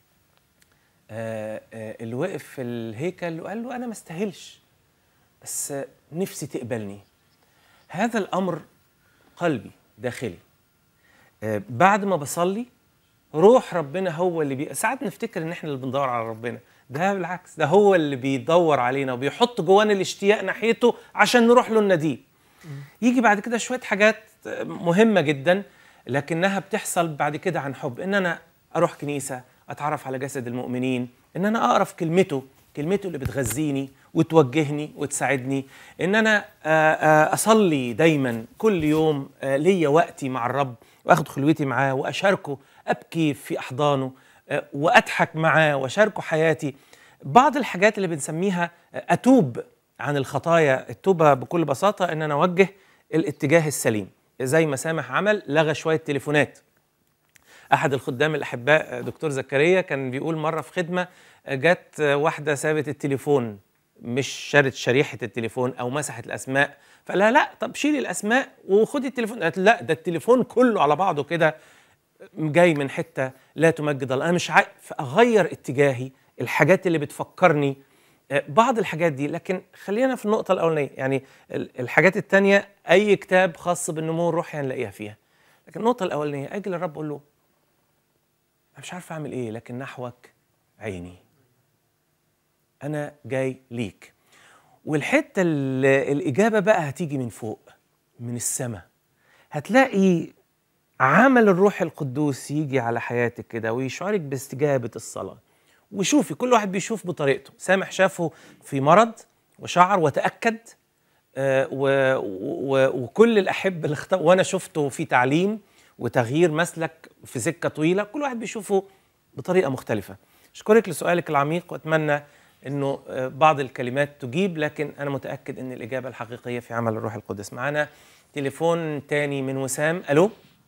آه آه اللي وقف في الهيكل وقال له انا ما استاهلش بس آه نفسي تقبلني هذا الامر قلبي داخلي آه بعد ما بصلي روح ربنا هو اللي بي... ساعات نفتكر ان احنا اللي بندور على ربنا ده بالعكس ده هو اللي بيدور علينا وبيحط جوانا الاشتياق ناحيته عشان نروح له النديه يجي بعد كده شويه حاجات مهمه جدا لكنها بتحصل بعد كده عن حب ان انا اروح كنيسه اتعرف على جسد المؤمنين ان انا اقرا في كلمته كلمته اللي بتغذيني وتوجهني وتساعدني ان انا آه، آه، اصلي دايما كل يوم آه، ليا وقتي مع الرب واخد خلوتي معاه واشاركه ابكي في احضانه آه، واضحك معاه واشاركه حياتي بعض الحاجات اللي بنسميها آه، اتوب عن الخطايا التوبه بكل بساطه ان انا اوجه الاتجاه السليم زي ما سامح عمل لغى شويه تليفونات احد الخدام الاحباء دكتور زكريا كان بيقول مره في خدمه جت واحده سابت التليفون مش شالت شريحه التليفون او مسحت الاسماء فقال لها لا طب شيلي الاسماء وخدي التليفون قالت لا ده التليفون كله على بعضه كده جاي من حته لا تمجد الله انا مش عارف اغير اتجاهي الحاجات اللي بتفكرني آه، بعض الحاجات دي لكن خلينا في النقطه الاولانيه يعني ال- الحاجات التانية اي كتاب خاص بالنمو الروحي هنلاقيها فيها لكن النقطه الاولانيه اجي للرب اقول له انا مش عارف اعمل ايه لكن نحوك عيني انا جاي ليك والحته ال- الاجابه بقى هتيجي من فوق من السماء هتلاقي عمل الروح القدوس يجي على حياتك كده ويشعرك باستجابه الصلاه وشوفي كل واحد بيشوف بطريقته سامح شافه في مرض وشعر وتاكد آه، و- و- وكل الاحبه اللي اختار وانا شفته في تعليم وتغيير مسلك في سكه طويله كل واحد بيشوفه بطريقه مختلفه اشكرك لسؤالك العميق واتمنى انه آه، بعض الكلمات تجيب لكن انا متاكد ان الاجابه الحقيقيه في عمل الروح القدس معانا تليفون تاني من وسام الو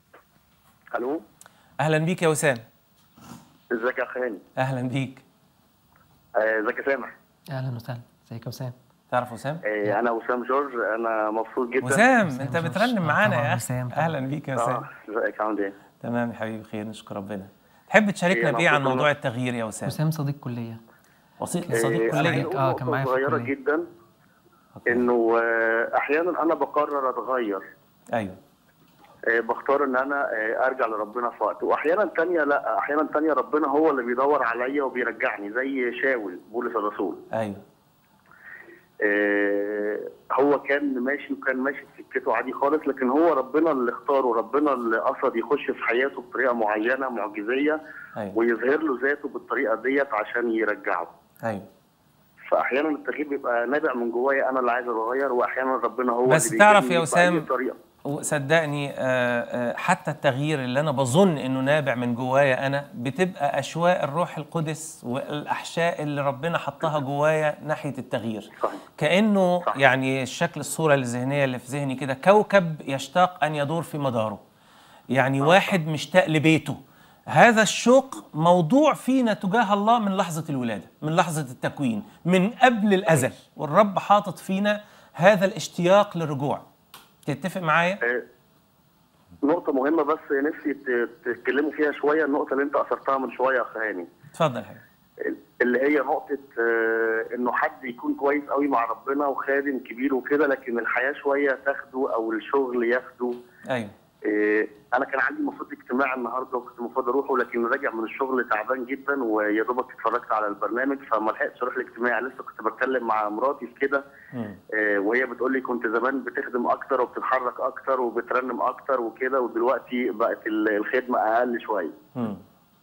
الو اهلا بيك يا وسام ازيك يا خالد اهلا بيك آه، ازيك يا سامح اهلا وسهلا ازيك يا وسام تعرف وسام آه، انا وسام جورج انا مبسوط جدا وسام وسام انت جورج. بترنم آه، معانا طبعاً يا وسام اخي طبعاً. اهلا بيك يا وسام اه ازيك عامل ايه تمام يا حبيبي بخير نشكر ربنا تحب تشاركنا إيه، أنا بايه عن مبسوط موضوع إنك- التغيير يا وسام وسام صديق كليه وصيق آه، صديق انا كليه عايز أقول آه، نقطة كان معايا في صغيره الكلية. جدا أوكي. انه آه، احيانا انا بقرر اتغير ايوه آه، بختار ان انا آه، ارجع لربنا في وقت واحيانا تانية لا احيانا تانية ربنا هو اللي بيدور عليا وبيرجعني زي شاول بولس الرسول ايوه آه، هو كان ماشي وكان ماشي في سكته عادي خالص لكن هو ربنا اللي اختاره ربنا اللي قصد يخش في حياته بطريقه معينه معجزيه ايوه ويظهر له ذاته بالطريقه ديت عشان يرجعه ايوه فاحيانا التغيير بيبقى نابع من جوايا انا اللي عايز اتغير واحيانا ربنا هو بس اللي تعرف بيجيبني يا بأي وسام، طريقه وصدقني آه، آه، حتى التغيير اللي انا بظن انه نابع من جوايا انا بتبقى اشواق الروح القدس والاحشاء اللي ربنا حطها جوايا ناحيه التغيير صحيح. كانه صح. يعني الشكل الصوره الذهنيه اللي في ذهني كده كوكب يشتاق ان يدور في مداره يعني واحد مشتاق لبيته هذا الشوق موضوع فينا تجاه الله من لحظة الولادة من لحظة التكوين من قبل الأزل والرب حاطط فينا هذا الاشتياق للرجوع تتفق معايا؟ آه، نقطة مهمة بس نفسي ت- تتكلموا فيها شوية النقطة اللي أنت أثرتها من شوية يا أخ هاني اتفضل يا حبيبي اللي هي نقطة آه، إنه حد يكون كويس قوي مع ربنا وخادم كبير وكده لكن الحياة شوية تاخده أو الشغل ياخده ايوه آه، أنا كان عندي المفروض اجتماع النهاردة وكنت المفروض أروحه لكن راجع من الشغل تعبان جدا ويا دوبك اتفرجت على البرنامج فما لحقتش أروح الاجتماع لسه كنت بتكلم مع مراتي في كده مم. آه، وهي بتقول لي كنت زمان بتخدم اكتر وبتتحرك اكتر وبترنم اكتر وكده ودلوقتي بقت ال- الخدمه اقل شويه مم.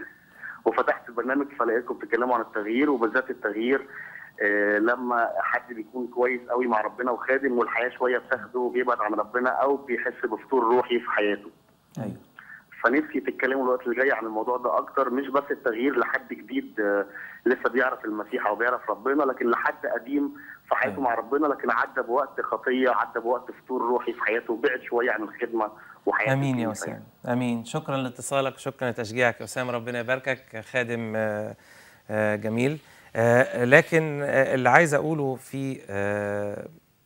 وفتحت البرنامج فلقيتكم بتتكلموا عن التغيير وبالذات التغيير آه، لما حد بيكون كويس قوي مع ربنا وخادم والحياه شويه بتاخده وبيبعد عن ربنا او بيحس بفتور روحي في حياته ايوه فنفسي تتكلموا الوقت اللي جاي عن الموضوع ده اكتر مش بس التغيير لحد جديد آه، لسه بيعرف المسيح او بيعرف ربنا لكن لحد قديم في حياته أيوة. مع ربنا لكن عدى بوقت خطيه عدى بوقت فتور روحي في حياته وبعد شويه عن الخدمه وحياه امين يا الكنيسة وسام امين شكرا لاتصالك شكرا لتشجيعك يا وسام ربنا يباركك خادم آه، آه، جميل آه، لكن آه، اللي عايز اقوله في آه،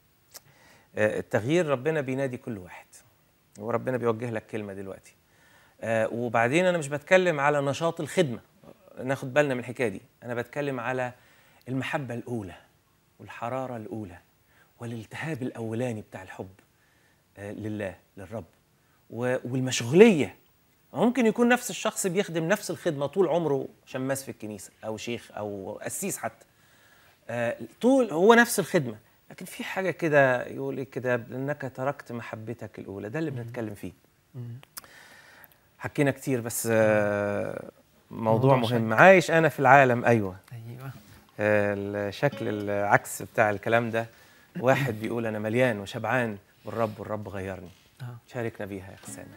آه، التغيير ربنا بينادي كل واحد وربنا بيوجه لك كلمه دلوقتي آه، وبعدين انا مش بتكلم على نشاط الخدمه ناخد بالنا من الحكايه دي انا بتكلم على المحبه الاولى والحراره الاولى والالتهاب الاولاني بتاع الحب آه، لله للرب و- والمشغوليه ممكن يكون نفس الشخص بيخدم نفس الخدمه طول عمره شماس في الكنيسه او شيخ او قسيس حتى آه، طول هو نفس الخدمه لكن في حاجه كده يقول الكتاب لانك تركت محبتك الاولى ده اللي بنتكلم فيه حكينا كتير بس آه، موضوع موضوع مهم عايش انا في العالم ايوه ايوه آه، الشكل العكس بتاع الكلام ده واحد بيقول انا مليان وشبعان بالرب والرب غيرني آه. شاركنا بيها يا حسام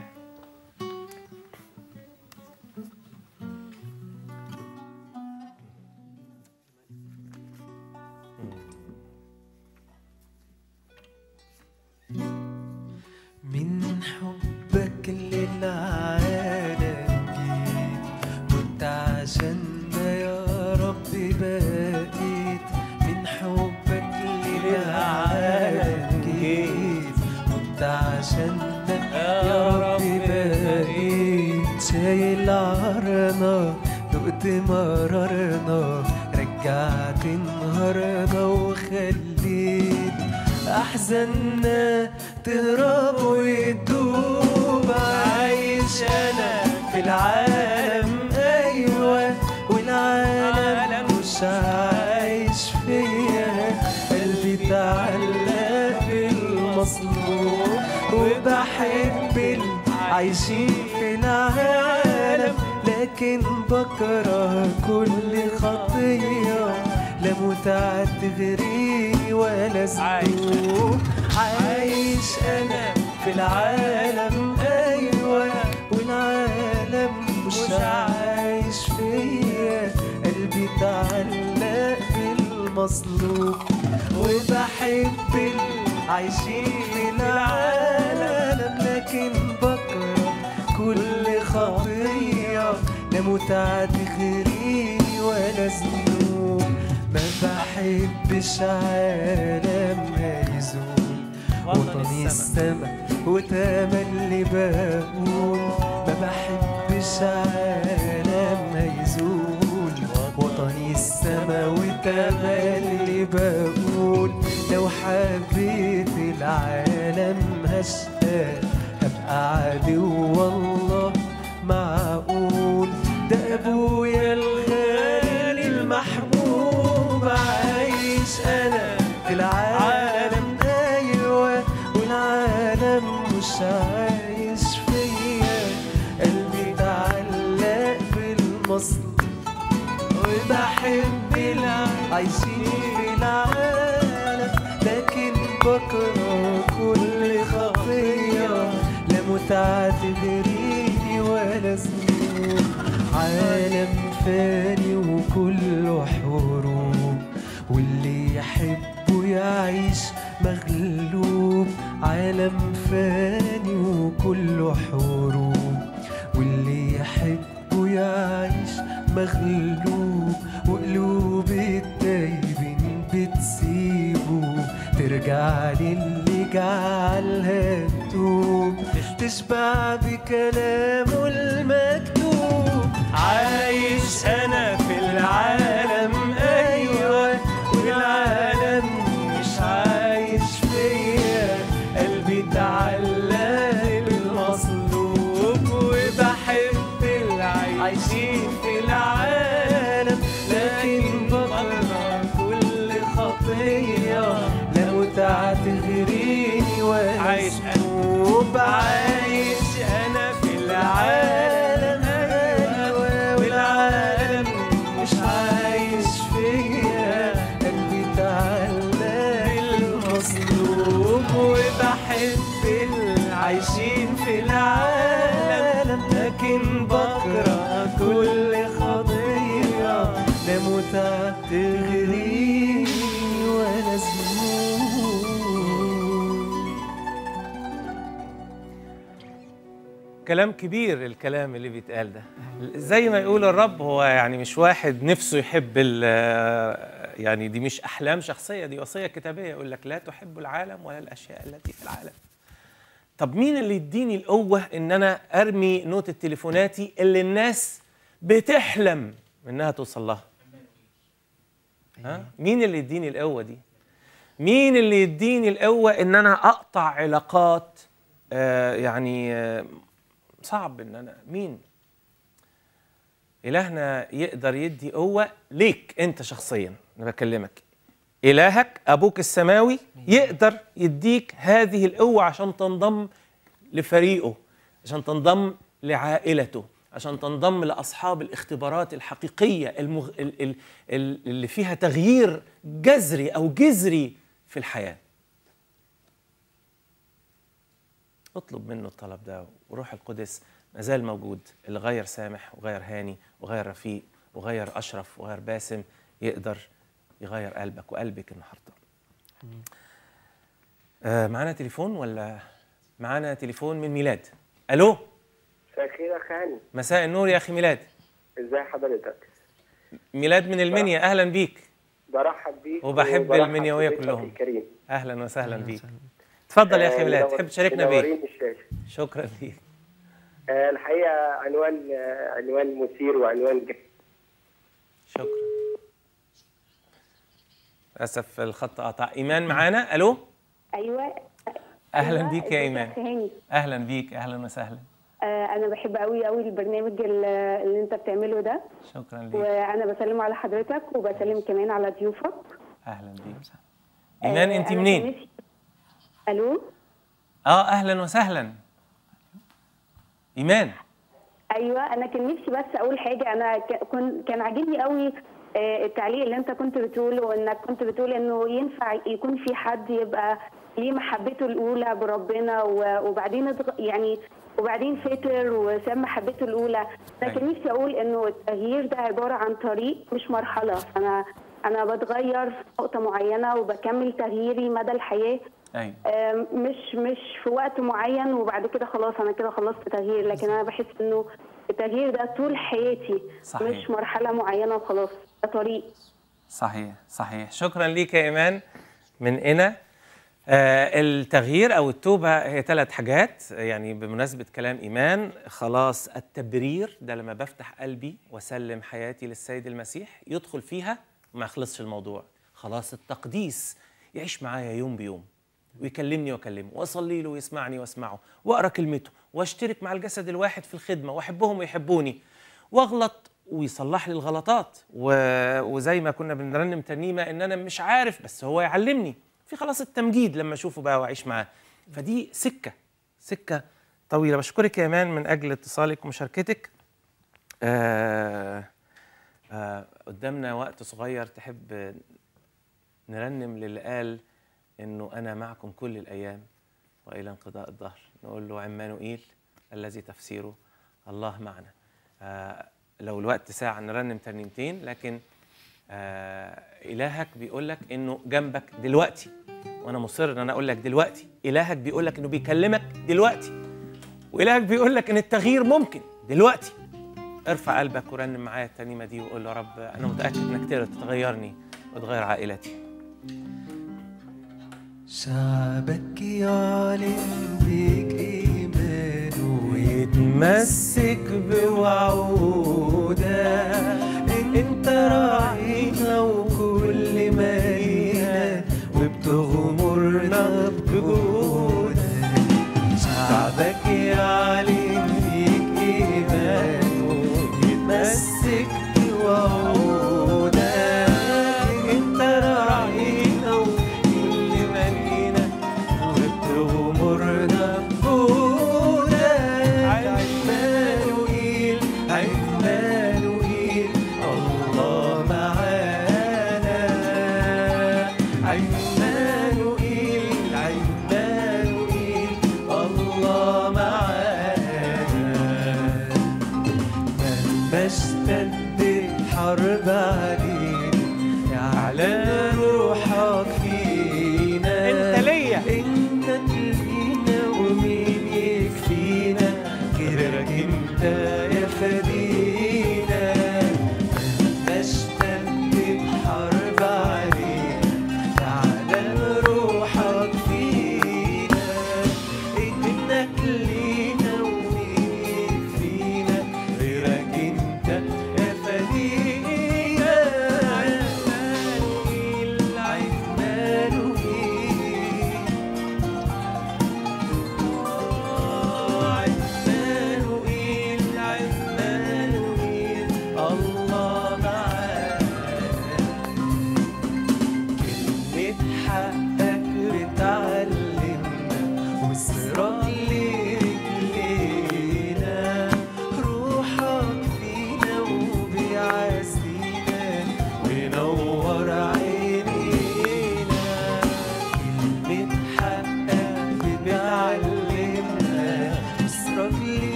من حبك للعالم جيت كنت عشاننا يا رب بقيت من حبك للعالم جيت كنت عشاننا يا رب بقيت شايل عارنا دقت مرارنا رجعت نهارنا وخليت أحزاننا تهرب وتدوب عايش أنا في العالم أيوة والعالم مش عايش فيا قلبي اتعلق بالمصلوب وبحب العايشين في العالم لكن بكره كل خطيه لا متعة تغريني ولا ذنوب عايش أنا في العالم أيوة والعالم مش عايش فيا قلبي اتعلق بالمصلوب وبحب العايشين في العالم لكن بكره كل خطية لا متعة تغريني ولا ذنوب ما بحبش عالم هيزول وطني السما وتملي بقول ما بحبش عالم هيزول وطني السما وتملي بقول لو حبيت العالم هشتاق هبقى عدو والله معقول ده ابويا الغالي المحبوب عايش انا في العالم ايوه والعالم مش عايش فيا قلبي اتعلق بالمصل وبحب العايشين في العالم لكن بكره كل خطيه لا متعة تغريني ولا ذنوب عالم فاني وكله حروب واللي يحبه يعيش مغلوب عالم فاني وكله حروب واللي يحبه يعيش مغلوب وقلوب التايبين بتسيبه ترجع للي جعلها تتوب تشبع بكلامه المكتوب عايش انا في العالم ايوه والعالم مش عايش فيا قلبي اتعلق بالمصلوب وبحب العايشين في العالم لكن بكره كل خطيه لا متعة تغريني ولا عايش ذنوب عايش انا في العالم أيوة والعالم مش عايش فيا قلبي اتعلق بالمصلوب وبحب العايشين في العالم لكن بكره كل خطيه لا متعة تغريني ولا ذنوب كلام كبير الكلام اللي بيتقال ده زي ما يقول الرب هو يعني مش واحد نفسه يحب ال- يعني دي مش احلام شخصيه دي وصيه كتابيه يقول لك لا تحب العالم ولا الاشياء التي في العالم طب مين اللي يديني القوه ان انا ارمي نوتة تليفوناتي اللي الناس بتحلم انها توصل لها ها مين اللي يديني القوه دي مين اللي يديني القوه ان انا اقطع علاقات آه يعني آه صعب ان انا مين الهنا يقدر يدي قوه ليك انت شخصيا انا بكلمك الهك ابوك السماوي يقدر يديك هذه القوه عشان تنضم لفريقه عشان تنضم لعائلته عشان تنضم لاصحاب الاختبارات الحقيقيه المغ... ال... ال... ال... اللي فيها تغيير جذري او جذري في الحياه اطلب منه الطلب ده وروح القدس ما زال موجود اللي غير سامح وغير هاني وغير رفيق وغير اشرف وغير باسم يقدر يغير قلبك وقلبك النهارده آه معانا تليفون ولا معانا تليفون من ميلاد الو مساء الخير يا خالد مساء النور يا اخي ميلاد ازي حضرتك ميلاد من المنيا اهلا بيك برحب بيك وبحب وبرحب المنيويه بضيفك كلهم الكريم اهلا وسهلا بيك اتفضل يا اخي آه، ميلاد منور- تحب تشاركنا بايه منورين الشاشه شكرا ليك آه، الحقيقه عنوان آه، عنوان مثير وعنوان ج- شكرا للاسف الخط قطع ايمان معانا الو ايوه اهلا أيوة، بيك يا ازيك ايمان هاني اهلا بيك اهلا وسهلا آه انا بحب قوي قوي البرنامج ال- اللي انت بتعمله ده شكرا ليك وانا بسلم على حضرتك وبسلم كمان على ضيوفك اهلا بيك ايمان آه، انت أنا كان منين نفسي- الو اه اهلا وسهلا ايمان ايوه انا كان نفسي بس اقول حاجه انا ك- كن كان عاجبني قوي آه، التعليق اللي انت كنت بتقوله انك كنت بتقول انه ينفع يكون في حد يبقى ليه محبته الاولى بربنا و- وبعدين اتغ- يعني وبعدين فطر وساب محبته الاولى انا كان نفسي اقول انه التغيير ده عباره عن طريق مش مرحله فانا انا بتغير في نقطه معينه وبكمل تغييري مدى الحياه ايوه آم، مش مش في وقت معين وبعد كده خلاص انا كده خلصت تغيير لكن انا بحس انه التغيير ده طول حياتي صحيح. مش مرحله معينه وخلاص ده طريق صحيح صحيح شكرا ليك يا ايمان من هنا آه التغيير او التوبه هي ثلاث حاجات يعني بمناسبه كلام ايمان خلاص التبرير ده لما بفتح قلبي واسلم حياتي للسيد المسيح يدخل فيها وما يخلصش الموضوع خلاص التقديس يعيش معايا يوم بيوم ويكلمني واكلمه واصلي له ويسمعني واسمعه واقرا كلمته واشترك مع الجسد الواحد في الخدمه واحبهم ويحبوني واغلط ويصلح لي الغلطات و... وزي ما كنا بنرنم ترنيمه ان انا مش عارف بس هو يعلمني في خلاص التمجيد لما اشوفه بقى واعيش معاه فدي سكه سكه طويله بشكرك يا ايمان من اجل اتصالك ومشاركتك آه آه قدامنا وقت صغير تحب نرنم للي قال انه انا معكم كل الايام والى انقضاء الدهر نقول له عمانوئيل الذي تفسيره الله معنا آه لو الوقت ساعة نرنم ترنيمتين لكن آه إلهك بيقول لك إنه جنبك دلوقتي وأنا مصر إن أنا أقول لك دلوقتي إلهك بيقول لك إنه بيكلمك دلوقتي وإلهك بيقول لك إن التغيير ممكن دلوقتي ارفع قلبك ورنم معايا الترنيمة دي وقول له يا رب أنا متأكد إنك تقدر تغيرني وتغير عائلتي شعبك يعلن بيك إيمانه ويتمسك بوعودك انت راعينا وكل ما لينا وبتغمرنا بجودك شعبك يعلن فيك ايمانه يتمسك بوعودك انت راعينا وكل ما لينا وبتغمرنا بجودك عمانوئيل عمانوئيل الله معانا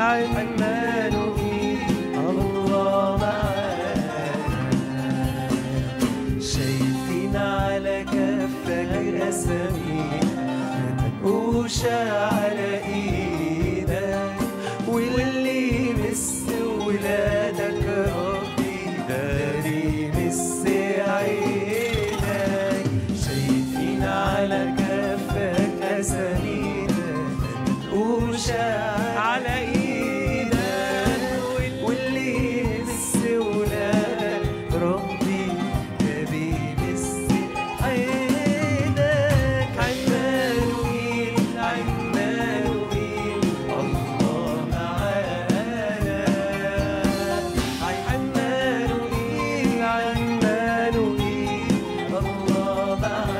عمانوئيل الله معانا شايفين على كفك أسامينا منقوشة على إيدك واللي يمس ولادك ربي داري يمس عينك شايفين على كفك أسامينا منقوشة على إيدك واللي يمس ولادك ربي ده بيمس عينك عمانوئيل عمانوئيل الله معانا عمانوئيل عمانوئيل الله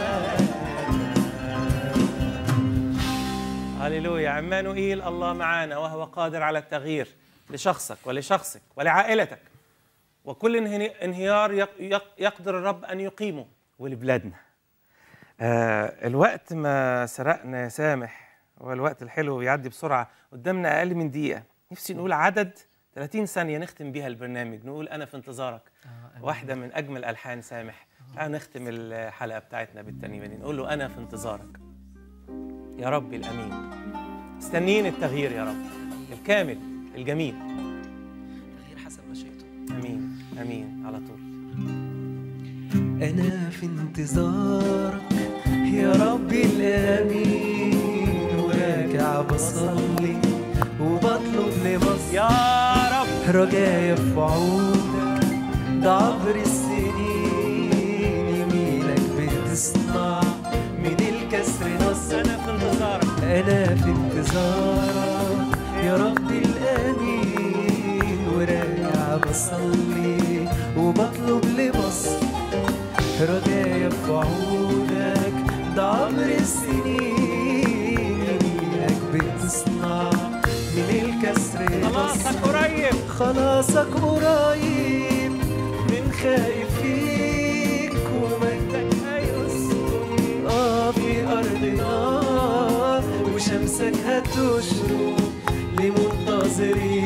معانا هللويا عمانوئيل الله معانا وهو قادر على التغيير لشخصك ولشخصك ولعائلتك وكل انهني- انهيار يق- يق- يقدر الرب ان يقيمه ولبلادنا آه الوقت ما سرقنا يا سامح هو الوقت الحلو بيعدي بسرعه قدامنا اقل من دقيقه نفسي نقول عدد 30 ثانيه نختم بيها البرنامج نقول انا في انتظارك واحده من اجمل الحان سامح تعال نختم الحلقه بتاعتنا بالترنيمه دي نقول له انا في انتظارك يا ربي الامين مستنيين التغيير يا رب الكامل الجميل تغيير حسب مشيئته امين امين على طول أنا في انتظارك يا ربي الأمين وراجع بصلي وبطلب لمصر يا رب رجايا في عودك ده عبر السنين يمينك بتصنع من الكسر نصر انا في انتظارك أنا في انتظارك يا ربي الأمين وراجع بصلي وبطلب لمصر رجايا في عودك ده عمر السنين يمينك بتصنع من الكسر خلاصك نصر. قريب خلاصك قريب من خايف فيك ومجدك هيسكن اه في ارضنا وشمسك هتشرق لمنتظرين